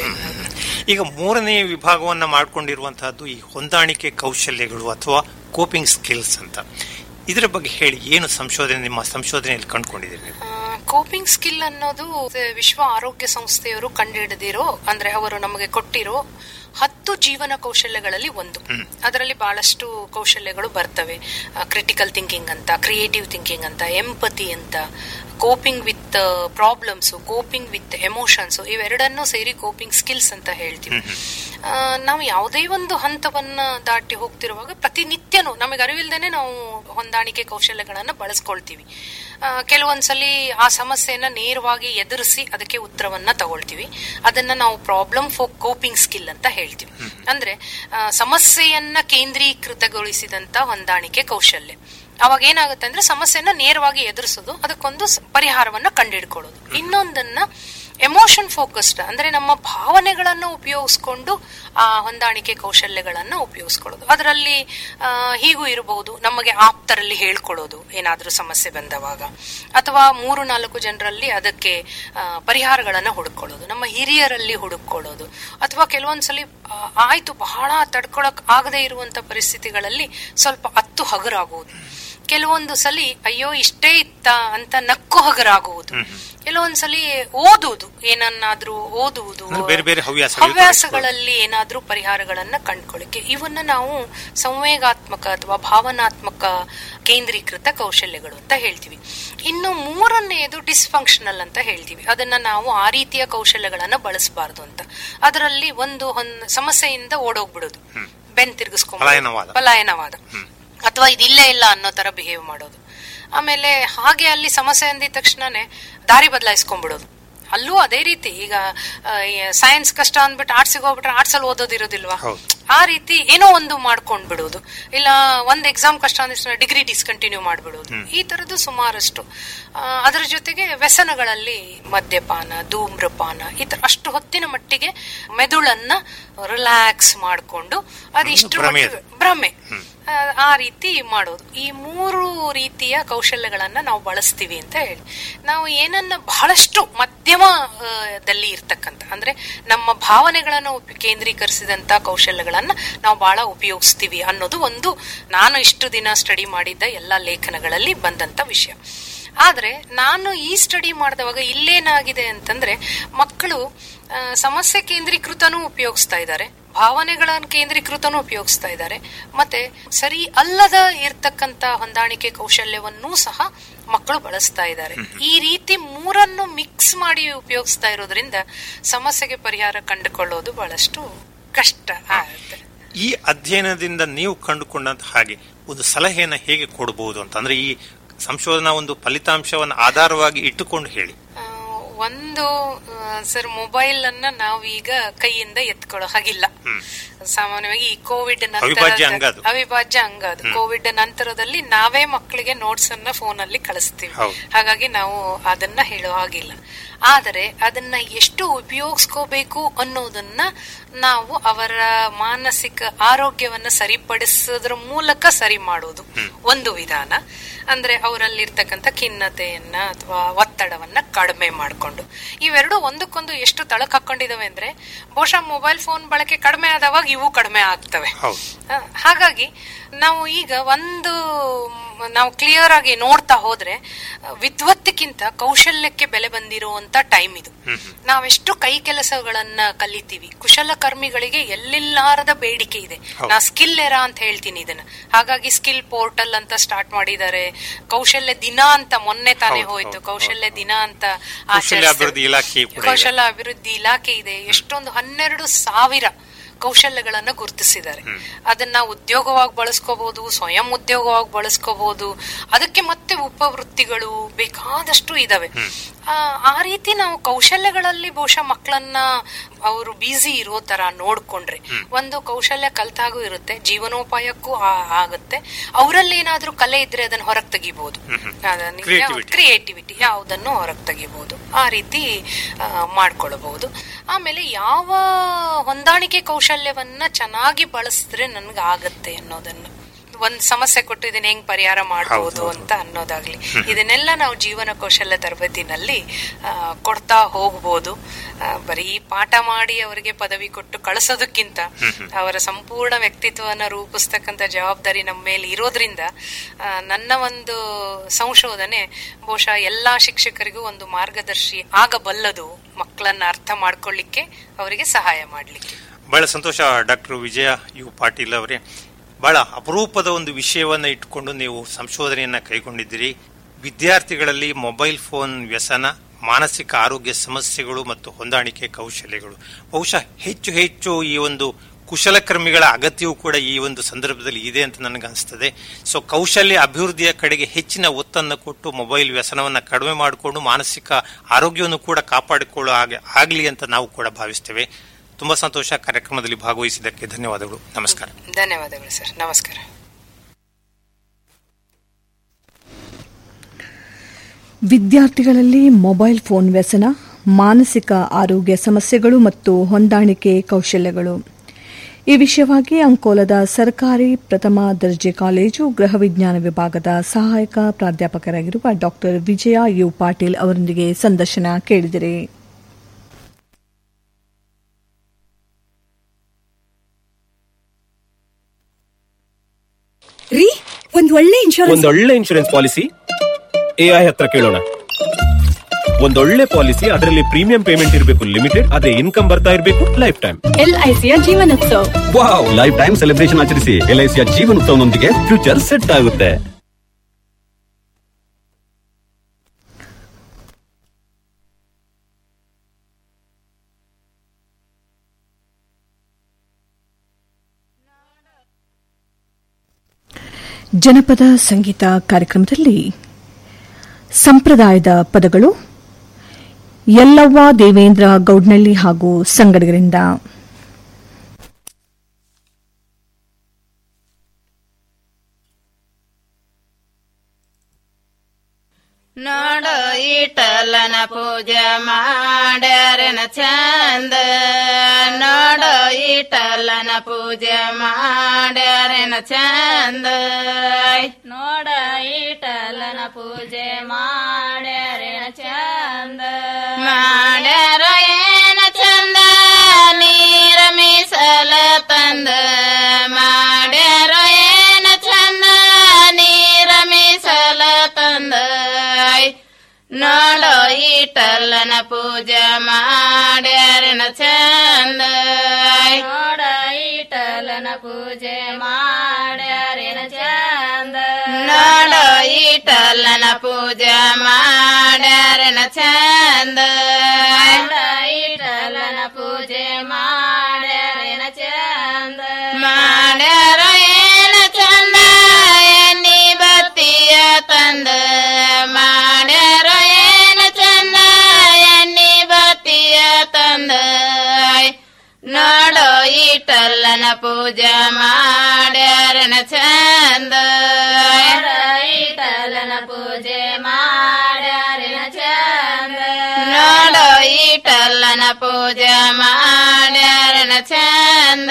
ಈಗ ಮೂರನೇ ವಿಭಾಗವನ್ನ ಮಾಡ್ಕೊಂಡಿರುವಂತಹದ್ದು ಈ ಹೊಂದಾಣಿಕೆ ಕೌಶಲ್ಯಗಳು ಅಥವಾ ಕೋಪಿಂಗ್ ಸ್ಕಿಲ್ಸ್ ಅಂತ ಇದರ ಬಗ್ಗೆ ಹೇಳಿ ಏನು ಸಂಶೋಧನೆ ನಿಮ್ಮ ಸಂಶೋಧನೆಯಲ್ಲಿ ಕಂಡುಕೊಂಡಿದ್ದೀರಿ ನೀವು ಕೋಪಿಂಗ್ ಸ್ಕಿಲ್ ಅನ್ನೋದು ವಿಶ್ವ ಆರೋಗ್ಯ ಸಂಸ್ಥೆಯವರು ಕಂಡುಹಿಡಿದಿರೋ ಅಂದ್ರೆ ಅವರು ನಮಗೆ ಕೊಟ್ಟಿರೋ ಹತ್ತು ಜೀವನ ಕೌಶಲ್ಯಗಳಲ್ಲಿ ಒಂದು ಅದರಲ್ಲಿ ಬಹಳಷ್ಟು ಕೌಶಲ್ಯಗಳು ಬರ್ತವೆ ಕ್ರಿಟಿಕಲ್ ಥಿಂಕಿಂಗ್ ಅಂತ ಕ್ರಿಯೇಟಿವ್ ಥಿಂಕಿಂಗ್ ಅಂತ ಎಂಪತಿ ಅಂತ coping with problems coping with emotions ಇವೆರಡನ್ನೂ ಸೇರಿ ಕೋಪಿಂಗ್ ಸ್ಕಿಲ್ಸ್ ಅಂತ ಹೇಳ್ತೀವಿ ಆ, ನಾವು ಯಾವುದೇ ಒಂದು ಹಂತವನ್ನ ದಾಟಿ ಹೋಗ್ತಿರುವಾಗ ಪ್ರತಿನಿತ್ಯನೂ ನಮಗೆ ಅರಿವಿಲ್ದೇನೆ ನಾವು ಹೊಂದಾಣಿಕೆ ಕೌಶಲ್ಯಗಳನ್ನ ಬಳಸ್ಕೊಳ್ತೀವಿ ಆ, ಕೆಲವೊಂದ್ಸಲಿ ಆ ಸಮಸ್ಯೆಯನ್ನ ನೇರವಾಗಿ ಎದುರಿಸಿ ಅದಕ್ಕೆ ಉತ್ತರವನ್ನ ತಗೊಳ್ತೀವಿ ಅದನ್ನ ನಾವು ಪ್ರಾಬ್ಲಮ್ ಫೋ ಕೋಪಿಂಗ್ ಸ್ಕಿಲ್ ಅಂತ ಹೇಳ್ತೀವಿ ಅಂದ್ರೆ ಆ, ಸಮಸ್ಯೆಯನ್ನ ಕೇಂದ್ರೀಕೃತಗೊಳಿಸಿದಂತ ಹೊಂದಾಣಿಕೆ ಕೌಶಲ್ಯ ಅವಾಗ ಏನಾಗುತ್ತೆ ಅಂದ್ರೆ ಸಮಸ್ಯೆನ ನೇರವಾಗಿ ಎದುರಿಸೋದು ಅದಕ್ಕೊಂದು ಸ- ಪರಿಹಾರವನ್ನ ಕಂಡುಹಿಡ್ಕೊಳ್ಳೋದು ಇನ್ನೊಂದನ್ನ ಎಮೋಷನ್ ಫೋಕಸ್ಡ್ ಅಂದ್ರೆ ನಮ್ಮ ಭಾವನೆಗಳನ್ನ ಉಪಯೋಗಿಸ್ಕೊಂಡು ಆ ಹೊಂದಾಣಿಕೆ ಕೌಶಲ್ಯಗಳನ್ನ ಉಪಯೋಗಿಸ್ಕೊಳ್ಳೋದು ಅದರಲ್ಲಿ ಆ, ಹೀಗೂ ಇರಬಹುದು ನಮಗೆ ಆಪ್ತರಲ್ಲಿ ಹೇಳ್ಕೊಳ್ಳೋದು ಏನಾದ್ರೂ ಸಮಸ್ಯೆ ಬಂದವಾಗ ಅಥವಾ ಮೂರು ನಾಲ್ಕು ಜನರಲ್ಲಿ ಅದಕ್ಕೆ ಆ, ಪರಿಹಾರಗಳನ್ನ ಹುಡುಕೊಳ್ಳೋದು ನಮ್ಮ ಹಿರಿಯರಲ್ಲಿ ಹುಡುಕೊಳ್ಳೋದು ಅಥವಾ ಕೆಲವೊಂದ್ಸಲಿ ಆ, ಆಯ್ತು ಬಹಳ ತಡ್ಕೊಳಕ್ ಆಗದೆ ಇರುವಂತ ಪರಿಸ್ಥಿತಿಗಳಲ್ಲಿ ಸ್ವಲ್ಪ ಹತ್ತು ಹಗುರಾಗುವುದು ಕೆಲವೊಂದು ಸಲಿ ಅಯ್ಯೋ ಇಷ್ಟೇ ಇತ್ತ ಅಂತ ನಕ್ಕು ಹಗರಾಗುವುದು ಕೆಲವೊಂದ್ಸಲಿ ಓದುವುದು ಏನನ್ನಾದ್ರೂ ಓದುವುದು ಅಂದ್ರೆ ಬೇರೆ ಬೇರೆ ಹವ್ಯಾಸಗಳು ಹವ್ಯಾಸಗಳಲ್ಲಿ ಏನಾದ್ರೂ ಪರಿಹಾರಗಳನ್ನ ಕಂಡ್ಕೊಳ್ಳಿಕ್ಕೆ ಇವನ್ನ ನಾವು ಸಂವೇಗಾತ್ಮಕ ಅಥವಾ ಭಾವನಾತ್ಮಕ ಕೇಂದ್ರೀಕೃತ ಕೌಶಲ್ಯಗಳು ಅಂತ ಹೇಳ್ತೀವಿ ಇನ್ನು ಮೂರನೆಯದು ಡಿಸ್ಫಂಕ್ಷನಲ್ ಅಂತ ಹೇಳ್ತೀವಿ ಅದನ್ನ ನಾವು ಆ ರೀತಿಯ ಕೌಶಲ್ಯಗಳನ್ನ ಬಳಸಬಾರದು ಅಂತ ಅದರಲ್ಲಿ ಒಂದು ಹೊನ್- ಸಮಸ್ಯೆಯಿಂದ ಓಡೋಗ್ಬಿಡೋದು ಬೆನ್ ತಿರುಗಿಸ್ಕೊಂಡ್ ಪಲಾಯನವಾದ. ಪಲಾಯನವಾದ ಅಥವಾ ಇದಿಲ್ಲೇ ಇಲ್ಲ ಅನ್ನೋ ತರ ಬಿಹೇವ್ ಮಾಡೋದು ಆಮೇಲೆ ಹಾಗೆ ಅಲ್ಲಿ ಸಮಸ್ಯೆ ಅಂದಿದ ತಕ್ಷಣನೇ ದಾರಿ ಬದಲಾಯಿಸ್ಕೊಂಡ್ಬಿಡೋದು ಅಲ್ಲೂ ಅದೇ ರೀತಿ ಈಗ ಸೈನ್ಸ್ ಕಷ್ಟ ಅಂದ್ಬಿಟ್ಟು ಆರ್ಟ್ಸಿಗೆ ಹೋಗ್ಬಿಟ್ರೆ ಆರ್ಟ್ಸ್ ಅಲ್ಲಿ ಓದೋದಿರೋದಿಲ್ವಾ ಹೌದು. ಆ ರೀತಿ ಏನೋ ಒಂದು ಮಾಡ್ಕೊಂಡ್ ಬಿಡೋದು ಇಲ್ಲ ಒಂದ್ ಎಕ್ಸಾಮ್ ಕಷ್ಟ ಅಂದ್ರೆ ಡಿಗ್ರಿ ಡಿಸ್ಕಂಟಿನ್ಯೂ ಮಾಡ್ಬಿಡೋದು ಈ ತರದ್ದು ಸುಮಾರಷ್ಟು ಆ, ಅದರ ಜೊತೆಗೆ ವ್ಯಸನಗಳಲ್ಲಿ ಮದ್ಯಪಾನ ಧೂಮ್ರಪಾನ ಈ ತರ ಅಷ್ಟು ಹೊತ್ತಿನ ಮಟ್ಟಿಗೆ ಮೆದುಳನ್ನ ರಿಲ್ಯಾಕ್ಸ್ ಮಾಡ್ಕೊಂಡು ಅದಿಷ್ಟು ಭ್ರಮೆ ಮಟ್ಟಿಗೆ- ಭ್ರಮೆ ಆ, ಆ ರೀತಿ ಮಾಡೋದು ಈ ಮೂರು ರೀತಿಯ ಕೌಶಲ್ಯಗಳನ್ನ ನಾವು ಬಳಸ್ತೀವಿ ಅಂತ ಹೇಳಿ ನಾವು ಏನನ್ನ ಬಹಳಷ್ಟು ಮಧ್ಯಮ ಆ, ದಲ್ಲಿ ಇರ್ತಕ್ಕಂಥ ಅಂದ್ರೆ ನಮ್ಮ ಭಾವನೆಗಳನ್ನು ಉಪ- ಕೇಂದ್ರೀಕರಿಸಿದಂತ ಕೌಶಲ್ಯಗಳನ್ನ ಲೇಖನಗಳನ್ನ ನಾವು ಬಹಳ ಉಪಯೋಗಿಸ್ತೀವಿ ಅನ್ನೋದು ಒಂದು ನಾನು ಇಷ್ಟು ದಿನ ಸ್ಟಡಿ ಮಾಡಿದ್ದ ಎಲ್ಲಾ ಲೇಖನಗಳಲ್ಲಿ ಬಂದಂತ ವಿಷಯ ಆದ್ರೆ ನಾನು ಈ ಸ್ಟಡಿ ಮಾಡಿದವಾಗ ಇಲ್ಲೇನಾಗಿದೆ ಅಂತಂದ್ರೆ ಮಕ್ಕಳು ಆ, ಸಮಸ್ಯೆ ಕೇಂದ್ರೀಕೃತನೂ ಉಪಯೋಗಿಸ್ತಾ ಇದ್ದಾರೆ ಭಾವನೆಗಳ ಕೇಂದ್ರೀಕೃತನೂ ಉಪಯೋಗಿಸ್ತಾ ಇದ್ದಾರೆ ಮತ್ತೆ ಸರಿ ಅಲ್ಲದ ಇರ್ತಕ್ಕಂತ ಹೊಂದಾಣಿಕೆ ಕೌಶಲ್ಯವನ್ನೂ ಸಹ ಮಕ್ಕಳು ಬಳಸ್ತಾ ಇದ್ದಾರೆ ಈ ರೀತಿ ಮೂರನ್ನು ಮಿಕ್ಸ್ ಮಾಡಿ ಉಪಯೋಗಿಸ್ತಾ ಇರೋದ್ರಿಂದ ಸಮಸ್ಯೆಗೆ ಪರಿಹಾರ ಕಂಡುಕೊಳ್ಳೋದು ಬಹಳಷ್ಟು ಕಷ್ಟ ಆಗುತ್ತೆ ಈ ಅಧ್ಯಯನದಿಂದ ನೀವು ಕಂಡುಕೊಂಡಂತ ಹಾಗೆ ಒಂದು ಸಲಹೆಯನ್ನ ಹೇಗೆ ಕೊಡಬಹುದು ಅಂತ ಅಂದ್ರೆ ಈ ಸಂಶೋಧನಾ ಒಂದು ಫಲಿತಾಂಶವನ್ನು ಆಧಾರವಾಗಿ ಇಟ್ಟುಕೊಂಡು ಹೇಳಿ ಆ, ಒಂದು ಸರ್ ಮೊಬೈಲ್ ಅನ್ನ ನಾವೀಗ ಕೈಯಿಂದ ಎತ್ಕೊಳ್ಳೋ ಹಾಗಿಲ್ಲ ಸಾಮಾನ್ಯವಾಗಿ ಈ ಕೋವಿಡ್ ಅವಿಭಾಜ್ಯ ಅಂಗ ನಂತರ ಅದು. ಅವಿಭಾಜ್ಯ ಅಂಗ ಅದು ಕೋವಿಡ್ ನಂತರದಲ್ಲಿ ನಾವೇ ಮಕ್ಕಳಿಗೆ ನೋಟ್ಸ್ ಅನ್ನ ಫೋನ್ ಅಲ್ಲಿ ಕಳಿಸ್ತೀವಿ ಹೌದು. ಹಾಗಾಗಿ ನಾವು ಅದನ್ನ ಹೇಳೋ ಹಾಗಿಲ್ಲ ಆದರೆ ಅದನ್ನ ಎಷ್ಟು ಉಪಯೋಗಿಸ್ಕೋಬೇಕು ಅನ್ನೋದನ್ನ ನಾವು ಅವರ ಮಾನಸಿಕ ಆರೋಗ್ಯವನ್ನ ಸರಿಪಡಿಸೋದ್ರ ಮೂಲಕ ಸರಿ ಮಾಡೋದು ಒಂದು ವಿಧಾನ ಅಂದ್ರೆ ಅವರಲ್ಲಿರ್ತಕ್ಕಂಥ ಖಿನ್ನತೆಯನ್ನ ಅಥವಾ ಒತ್ತಡವನ್ನ ಕಡಿಮೆ ಮಾಡಿಕೊಂಡು ಇವೆರಡು ಒಂದಕ್ಕೊಂದು ಎಷ್ಟು ತಳಕ್ ಹಾಕೊಂಡಿದಾವೆ ಅಂದ್ರೆ ಬಹುಶಃ ಮೊಬೈಲ್ ಫೋನ್ ಬಳಕೆ ಕಡಿಮೆ ಆದವಾಗ ಇವು ಕಡಿಮೆ ಆಗ್ತವೆ ಹೌದು. ಆ, ಹಾಗಾಗಿ ನಾವು ಈಗ ಒಂದು ಮ್, ನಾವು ಕ್ಲಿಯರ್ ಆಗಿ ನೋಡ್ತಾ ಹೋದ್ರೆ ಆ, ವಿದ್ವತ್ತಿಗಿಂತ ಕೌಶಲ್ಯಕ್ಕೆ ಬೆಲೆ ಬಂದಿರುವಂತ ಟೈಮ್ ಇದು ನಾವೆಷ್ಟು ಕೈ ಕೆಲಸಗಳನ್ನ ಕಲಿತೀವಿ ಕುಶಲಕರ್ಮಿಗಳಿಗೆ ಎಲ್ಲಿಲ್ಲಾರದ ಬೇಡಿಕೆ ಇದೆ ನಾ ಸ್ಕಿಲ್ ಎರಾ ಅಂತ ಹೇಳ್ತೀನಿ ಇದನ್ನ ಹಾಗಾಗಿ ಸ್ಕಿಲ್ ಪೋರ್ಟಲ್ ಅಂತ ಸ್ಟಾರ್ಟ್ ಮಾಡಿದ್ದಾರೆ ಕೌಶಲ್ಯ ದಿನ ಅಂತ ಮೊನ್ನೆ ತಾನೇ ಹೌದು, ಹೋಯ್ತು ಹೌದು, ಕೌಶಲ್ಯ ದಿನ ಅಂತ ಕೌಶಲ್ಯ ಆಚರಿಸ್ತಾರೆ. ಅಭಿವೃದ್ಧಿ ಇಲಾಖೆ ಕೂಡ ಇದೆ. ಕೌಶಲ್ಯ ಅಭಿವೃದ್ಧಿ ಇಲಾಖೆ ಇದೆ ಎಷ್ಟೊಂದು ಹನ್ನೆರಡು ಸಾವಿರ ಕೌಶಲ್ಯಗಳನ್ನ ಗುರುತಿಸಿದ್ದಾರೆ ಅದನ್ನ ಉದ್ಯೋಗವಾಗಿ ಬಳಸ್ಕೋಬಹುದು ಸ್ವಯಂ ಉದ್ಯೋಗವಾಗಿ ಬಳಸ್ಕೋಬಹುದು ಅದಕ್ಕೆ ಮತ್ತೆ ಉಪವೃತ್ತಿಗಳು ಬೇಕಾದಷ್ಟು ಇದಾವೆ ಆ, ಆ ರೀತಿ ನಾವು ಕೌಶಲ್ಯಗಳಲ್ಲಿ ಬಹುಶಃ ಮಕ್ಕಳನ್ನ ಅವರು ಬ್ಯುಸಿ ಇರೋ ತರ ನೋಡ್ಕೊಂಡ್ರೆ ಒಂದು ಕೌಶಲ್ಯ ಕಲ್ತಾಗೂ ಇರುತ್ತೆ ಜೀವನೋಪಾಯಕ್ಕೂ ಆ- ಆಗುತ್ತೆ ಅವರಲ್ಲಿ ಏನಾದ್ರೂ ಕಲೆ ಇದ್ರೆ ಅದನ್ನ ಹೊರಗೆ ತೆಗಿಬಹುದು Creativity. ಕ್ರಿಯೇಟಿವಿಟಿ ಯಾವುದನ್ನು ಹೊರಗೆ ತೆಗಿಬಹುದು ಆ ರೀತಿ ಆ, ಮಾಡ್ಕೊಳ್ಬಹುದು ಆಮೇಲೆ ಯಾವ ಹೊಂದಾಣಿಕೆ ಕೌಶಲ್ಯವನ್ನ ಚೆನ್ನಾಗಿ ಬಳಸಿದ್ರೆ ನನ್ಗೆ ಆಗತ್ತೆ ಅನ್ನೋದನ್ನ ಒಂದ್ ಸಮಸ್ಯೆ ಕೊಟ್ಟು ಇದನ್ನ ಹೆಂಗ್ ಪರಿಹಾರ ಮಾಡಬಹುದು ಅಂತ ಅನ್ನೋದಾಗ್ಲಿ ಇದನ್ನೆಲ್ಲ ನಾವು ಜೀವನ ಕೌಶಲ್ಯ ತರಬೇತಿನಲ್ಲಿ ಆ, ಕೊಡ್ತಾ ಹೋಗ್ಬೋದು ಆ, ಬರೀ ಪಾಠ ಮಾಡಿ ಅವರಿಗೆ ಪದವಿ ಕೊಟ್ಟು ಕಳಿಸೋದಕ್ಕಿಂತ ಅವರ ಸಂಪೂರ್ಣ ವ್ಯಕ್ತಿತ್ವವನ್ನ ರೂಪಿಸ್ತಕ್ಕಂಥ ಜವಾಬ್ದಾರಿ ನಮ್ಮ ಮೇಲೆ ಇರೋದ್ರಿಂದ ಆ, ನನ್ನ ಒಂದು ಸಂಶೋಧನೆ ಬಹುಶಃ ಎಲ್ಲಾ ಶಿಕ್ಷಕರಿಗೂ ಒಂದು ಮಾರ್ಗದರ್ಶಿ ಆಗಬಲ್ಲದು ಮಕ್ಕಳನ್ನ ಅರ್ಥ ಮಾಡ್ಕೊಳ್ಳಿಕ್ಕೆ ಅವರಿಗೆ ಸಹಾಯ ಮಾಡ್ಲಿಕ್ಕೆ ಬಹಳ ಸಂತೋಷ ಡಾಕ್ಟರ್ ವಿಜಯ ಯು ಪಾಟೀಲ್ ಅವರೇ ಬಹಳ ಅಪರೂಪದ ಒಂದು ವಿಷಯವನ್ನ ಇಟ್ಟುಕೊಂಡು ನೀವು ಸಂಶೋಧನೆಯನ್ನ ಕೈಗೊಂಡಿದ್ದೀರಿ ವಿದ್ಯಾರ್ಥಿಗಳಲ್ಲಿ ಮೊಬೈಲ್ ಫೋನ್ ವ್ಯಸನ ಮಾನಸಿಕ ಆರೋಗ್ಯ ಸಮಸ್ಯೆಗಳು ಮತ್ತು ಹೊಂದಾಣಿಕೆ ಕೌಶಲ್ಯಗಳು ಬಹುಶಃ ಹೆಚ್ಚು ಹೆಚ್ಚು ಈ ಒಂದು ಕುಶಲಕರ್ಮಿಗಳ ಅಗತ್ಯವೂ ಕೂಡ ಈ ಒಂದು ಸಂದರ್ಭದಲ್ಲಿ ಇದೆ ಅಂತ ನನಗೆ ಅನಿಸ್ತದೆ ಸೊ ಕೌಶಲ್ಯ ಅಭಿವೃದ್ಧಿಯ ಕಡೆಗೆ ಹೆಚ್ಚಿನ ಒತ್ತನ್ನು ಕೊಟ್ಟು ಮೊಬೈಲ್ ವ್ಯಸನವನ್ನು ಕಡಿಮೆ ಮಾಡಿಕೊಂಡು ಮಾನಸಿಕ ಆರೋಗ್ಯವನ್ನು ಕೂಡ ಕಾಪಾಡಿಕೊಳ್ಳೋ ಹಾಗೆ ಆಗಲಿ ಅಂತ ನಾವು ಕೂಡ ಭಾವಿಸ್ತೇವೆ ತುಂಬಾ ಸಂತೋಷ ಕಾರ್ಯಕ್ರಮದಲ್ಲಿ ಭಾಗವಹಿಸಿದ್ದಕ್ಕೆ ಧನ್ಯವಾದಗಳು ನಮಸ್ಕಾರ ಧನ್ಯವಾದಗಳು ಸರ್ ನಮಸ್ಕಾರ ವಿದ್ಯಾರ್ಥಿಗಳಲ್ಲಿ ಮೊಬೈಲ್ ಫೋನ್ ವ್ಯಸನ ಮಾನಸಿಕ ಆರೋಗ್ಯ ಸಮಸ್ಯೆಗಳು ಮತ್ತು ಹೊಂದಾಣಿಕೆ ಕೌಶಲ್ಯಗಳು ಈ ವಿಷಯವಾಗಿ ಅಂಕೋಲದ ಸರ್ಕಾರಿ ಪ್ರಥಮ ದರ್ಜೆ ಕಾಲೇಜು ಗೃಹ ವಿಜ್ಞಾನ ವಿಭಾಗದ ಸಹಾಯಕ ಪ್ರಾಧ್ಯಾಪಕರಾಗಿರುವ ಡಾ ವಿಜಯ ಯು ಪಾಟೀಲ್ ಅವರೊಂದಿಗೆ ಸಂದರ್ಶನ ಕೇಳಿದಿರಿ ರೀ ಒಂದ್ ಒಳ್ಳೆ ಇನ್ಶೂರೆನ್ಸ್ ಒಂದೊಳ್ಳೆ ಇನ್ಶೂರೆನ್ಸ್ ಪಾಲಿಸಿ ಎಐ ಹತ್ರ ಕೇಳೋಣ ಒಂದೊಳ್ಳೆ ಪಾಲಿಸಿ ಅದರಲ್ಲಿ ಪ್ರೀಮಿಯಂ ಪೇಮೆಂಟ್ ಇರಬೇಕು ಲಿಮಿಟೆಡ್ ಅದೇ ಇನ್ಕಮ್ ಬರ್ತಾ ಇರಬೇಕು ಲೈಫ್ ಟೈಮ್ ಎಲ್ಐಸಿಯ ಜೀವನೋತ್ಸವ ವಾವ್ ಲೈಫ್ ಟೈಮ್ ಸೆಲೆಬ್ರೇಷನ್ ಆಚರಿಸಿ ಎಲ್ಐಸಿಯ ಜೀವನೋತ್ಸವನೊಂದಿಗೆ ಫ್ಯೂಚರ್ ಸೆಟ್ ಆಗುತ್ತೆ ಜನಪದ ಸಂಗೀತ ಕಾರ್ಯಕ್ರಮದಲ್ಲಿ ಸಂಪ್ರದಾಯದ ಪದಗಳು ಯಲ್ಲವ್ವ ದೇವೇಂದ್ರ ಗೌಡ್ನಳ್ಳಿ ಹಾಗೂ ಸಂಗಡಿಗರಿಂದ ನೋಡು ಇಟಲನ ಪೂಜೆ ಮಾಡ್ಯಾರನ ಚಂದ ನೋಡು ಇಟಲನ ಪೂಜೆ ಮಾಡ್ಯಾರನ ಚಂದ ನೋಡ ಇಟಲನ ಪೂಜೆ ಮಾಡ್ಯಾರನ ಚಂದ ಮಾಡ್ಯಾರ ಏನ ಚಂದ ನೀರ ಮೀಸ ಮೀಸಲ ತಂದ ಮಾಡ್ಯಾರ ಏನ ಚಂದ ನೀರ ಮೀಸಲ ತಂದ ನೋಡೋ ಈಟಲ್ಲನ ಪೂಜೆ ಮಾಡ್ಯಾರನ ಚಂದ ನೋಡ ಈಟಲ್ಲನ ಪೂಜೆ ಮಾಡ್ಯಾರೇನ ಚಂದ ನೋಡೋ ಈಟಲ್ಲನ ಪೂಜೆ ಮಾಡ್ಯಾರನ ಚಂದ ಈಟಲ್ಲನ ಪೂಜೆ ಮಾಡ್ಯಾರೇನ ಚಂದ ಮಾಡ್ಯಾರ ಏನ ಚಂದ ಎನ್ನಿ ಬತ್ತಿಯ ತಂದ ಮಾಡ್ಯಾರ ಏನ ಚಂದ ಎನ್ನಿ ಬತ್ತಿಯ ತಂದ ನೋಡೋ ಈಟಲ್ಲನ ಪೂಜೆ ಮಾಡ್ಯಾರನ ಚಂದ ಈಟಲ್ಲನ ಪೂಜೆ ಮಾಡ್ಯಾರನ ಚಂದ ನೋಡೋ ಈಟಲ್ಲನ ಪೂಜೆ ಮಾಡ್ಯಾರನ ಚಂದ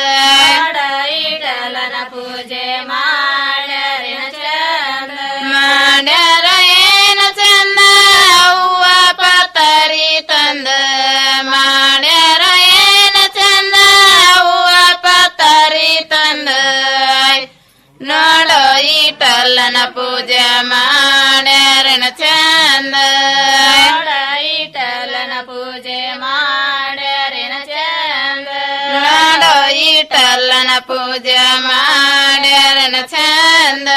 ಈಟಲ್ಲನ ಪೂಜೆ ಮಾಡ್ಯಾರನ ಚಂದ ಮಾಡ್ಯಾರ ಏನ ಚಂದ ಹೂವ ಪತರಿ ತಂದ ಮಾಡ್ಯಾರ ಏನ ಚಂದ ಹೂವ ಪತರಿ ತಂದ ನೋಡೋ ಈಟಲ್ಲನ ಪೂಜೆ ಮಾಡ್ಯಾರನ ಚಂದ ಈಟಲ್ಲನ ಪೂಜೆ ಮಾಡ್ಯಾರನ ಚಂದ ನೋಡೋ ಈಟಲ್ಲನ ಪೂಜೆ ಮಾಡ್ಯಾರನ ಚಂದ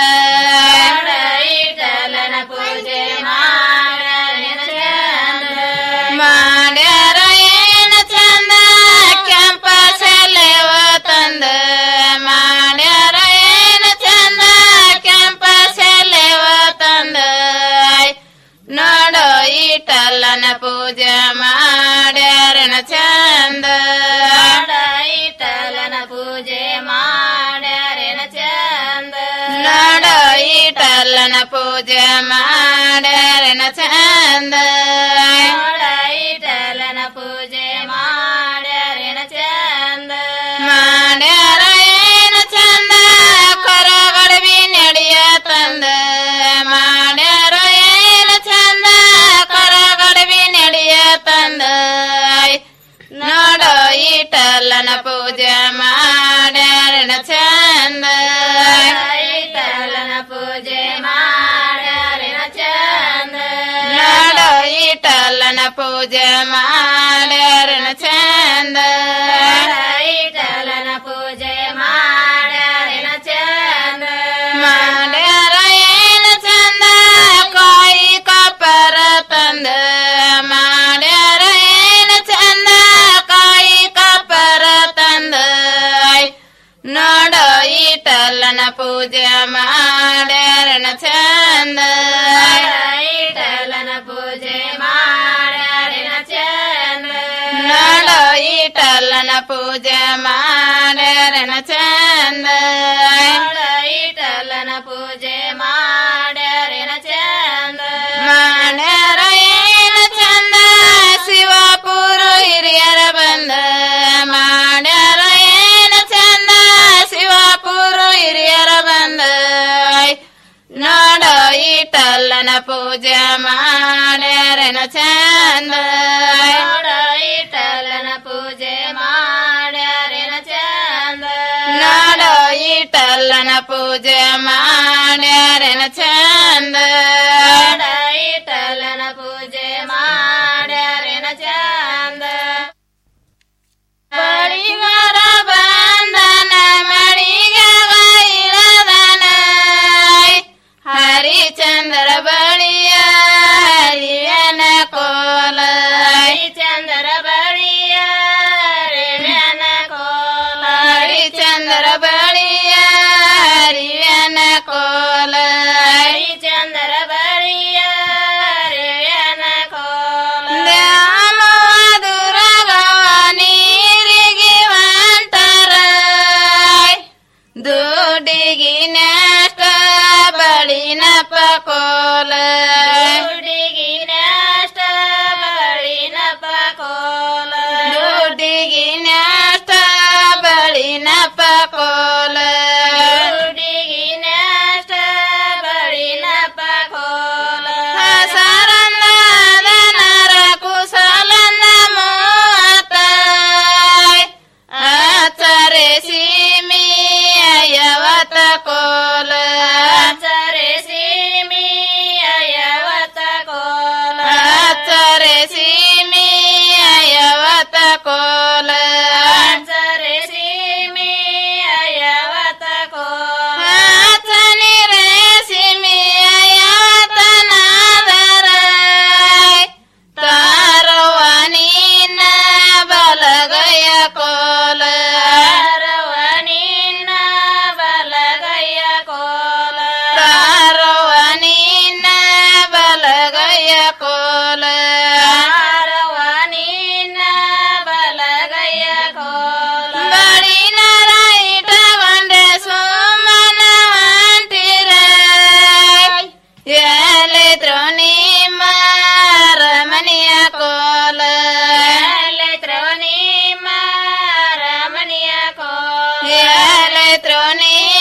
ಈಟಲ್ಲನ ಪೂಜೆ ಮಾಡ್ಯಾರನ ಚಂದ ಮಾಡ್ಯಾರ ಏನ ಚಂದ ಕೆಂಪ ಸೆಲೆವ ತಂದ ಮಾಡ್ಯಾರ ಏನ ಚಂದ ಕೆಂಪ ಸೆಲೆವ ತಂದ ನೋಡೋ ಈಟಲ್ಲನ ಪೂಜೆ ಮಾಡ್ಯಾರನ ಚಂದ ಈಟಲ್ಲನ ಪೂಜೆ ಮಾಡ್ಯಾರನ ಚಂದ ನೋಡೋ ಈಟಲ್ಲನ ಪೂಜೆ ಮಾಡ್ಯಾರನ ಚಂದ ಈಟಲ್ಲನ ಪೂಜೆ ಮಾಡ್ಯಾರನ ಚಂದ ಮಾಡ್ಯಾರ ಏನ ಚಂದ ಕರಗಡವಿ ನಡೆಯ ತಂದ ಮಾಡ್ಯಾರ ಏನ ಚಂದ ಕರಗಡವಿ ನಡೆಯ ತಂದ ನೋಡೋ ಈಟಲ್ಲನ ಪೂಜೆ ಮಾಡ್ಯಾರನ ಚಂದ ಈಟಲ್ಲನ ಪೂಜೆ ಮಾಡ್ಯಾರನ ಚಂದ ನೋಡೋ ಈಟಲ್ಲನ ಪೂಜೆ ಮಾಡ್ಯಾರನ ಚಂದ ಈಟಲ್ಲನ ಪೂಜೆ ಮಾಡ್ಯಾರನ ಚಂದ ಮಾಡ್ಯಾರ ಏನ ಚಂದ ಕಾಯಿ ಕಪ್ಪರ ತಂದ ಮಾಡ್ಯಾರ ಏನ ಚಂದ ಕಾಯಿ ಕಪ್ಪರ ತಂದ ನೋಡೋ ಈಟಲ್ಲನ ಪೂಜೆ ಮಾಡ್ಯಾರನ ಚಂದ ಈಟಲ್ಲನ ಪೂಜೆ ಮಾಡ್ಯಾರನ ಚಂದ ನೋಡೋ ಈಟಲ್ಲನ ಪೂಜೆ ಮಾಡ್ಯಾರನ ಚಂದ ಈಟಲ್ಲನ ಪೂಜೆ ಮಾಡ್ಯಾರನ ಚಂದ ಮಾಡ್ಯಾರ ಏನ ಚಂದ ಶಿವಪುರ ಹಿರಿಯರ ಬಂದ ಮಾಡ್ಯಾರ ಏನ ಚಂದ ಶಿವಪುರ ಹಿರಿಯರ ಬಂದ ನೋಡೋ ಈಟಲ್ಲನ ಪೂಜೆ ಮಾಡ್ಯಾರನ ಚಂದ ನೋಡೋ ಈಟಲ್ಲನ ಪೂಜೆ ಮಾಡ್ಯಾರನ ಚಂದ ನೋಡೋ ಈಟಲ್ಲನ ಪೂಜೆ ಮಾಡ್ಯಾರನ ಚಂದ ಈಟಲ್ಲನ ಪೂಜೆ ಮಾಡ್ಯಾರನ ಚಂದ ಬಳಿಗಾರ ಬಂದನ ಮಳಿಗೆ ಇಳದನ ಹರಿಚಂದ್ರ ಬಳಿಯ ಹರಿಯನ ಕೋಲ ಹರಿಚಂದ್ರ ಬಳಿಯ ಹರಿಯನ ಕೋಲ ಹರಿಚಂದ್ರ ಬಳಿಯ ಹರಿಯನ ಕೋಲ ಹರಿಚಂದ್ರ ಬಳಿಯ ಹರಿಯನ ಕೋಲ ದುರಗವ ನೀರಿಗೆ ಹೊಂಟರ ದುಡಿಗಿ ನಷ್ಟ ಬಳಿನ ಪಕೋಲ ದುಡಿಗಿ ನಷ್ಟ ಬಳಿನ ಪಕೋಲ ದುಡಿಗಿ ನಷ್ಟ ಬಳಿನ ಪಕೋಲ ದುಡಿಗಿ ನಷ್ಟ ಬಳಿನ ಪಕೋಲ ಸರನ್ನ ನರ ಕುಸಲನ್ನ ಮೂವತ್ತ ತ್ರೋಣಿ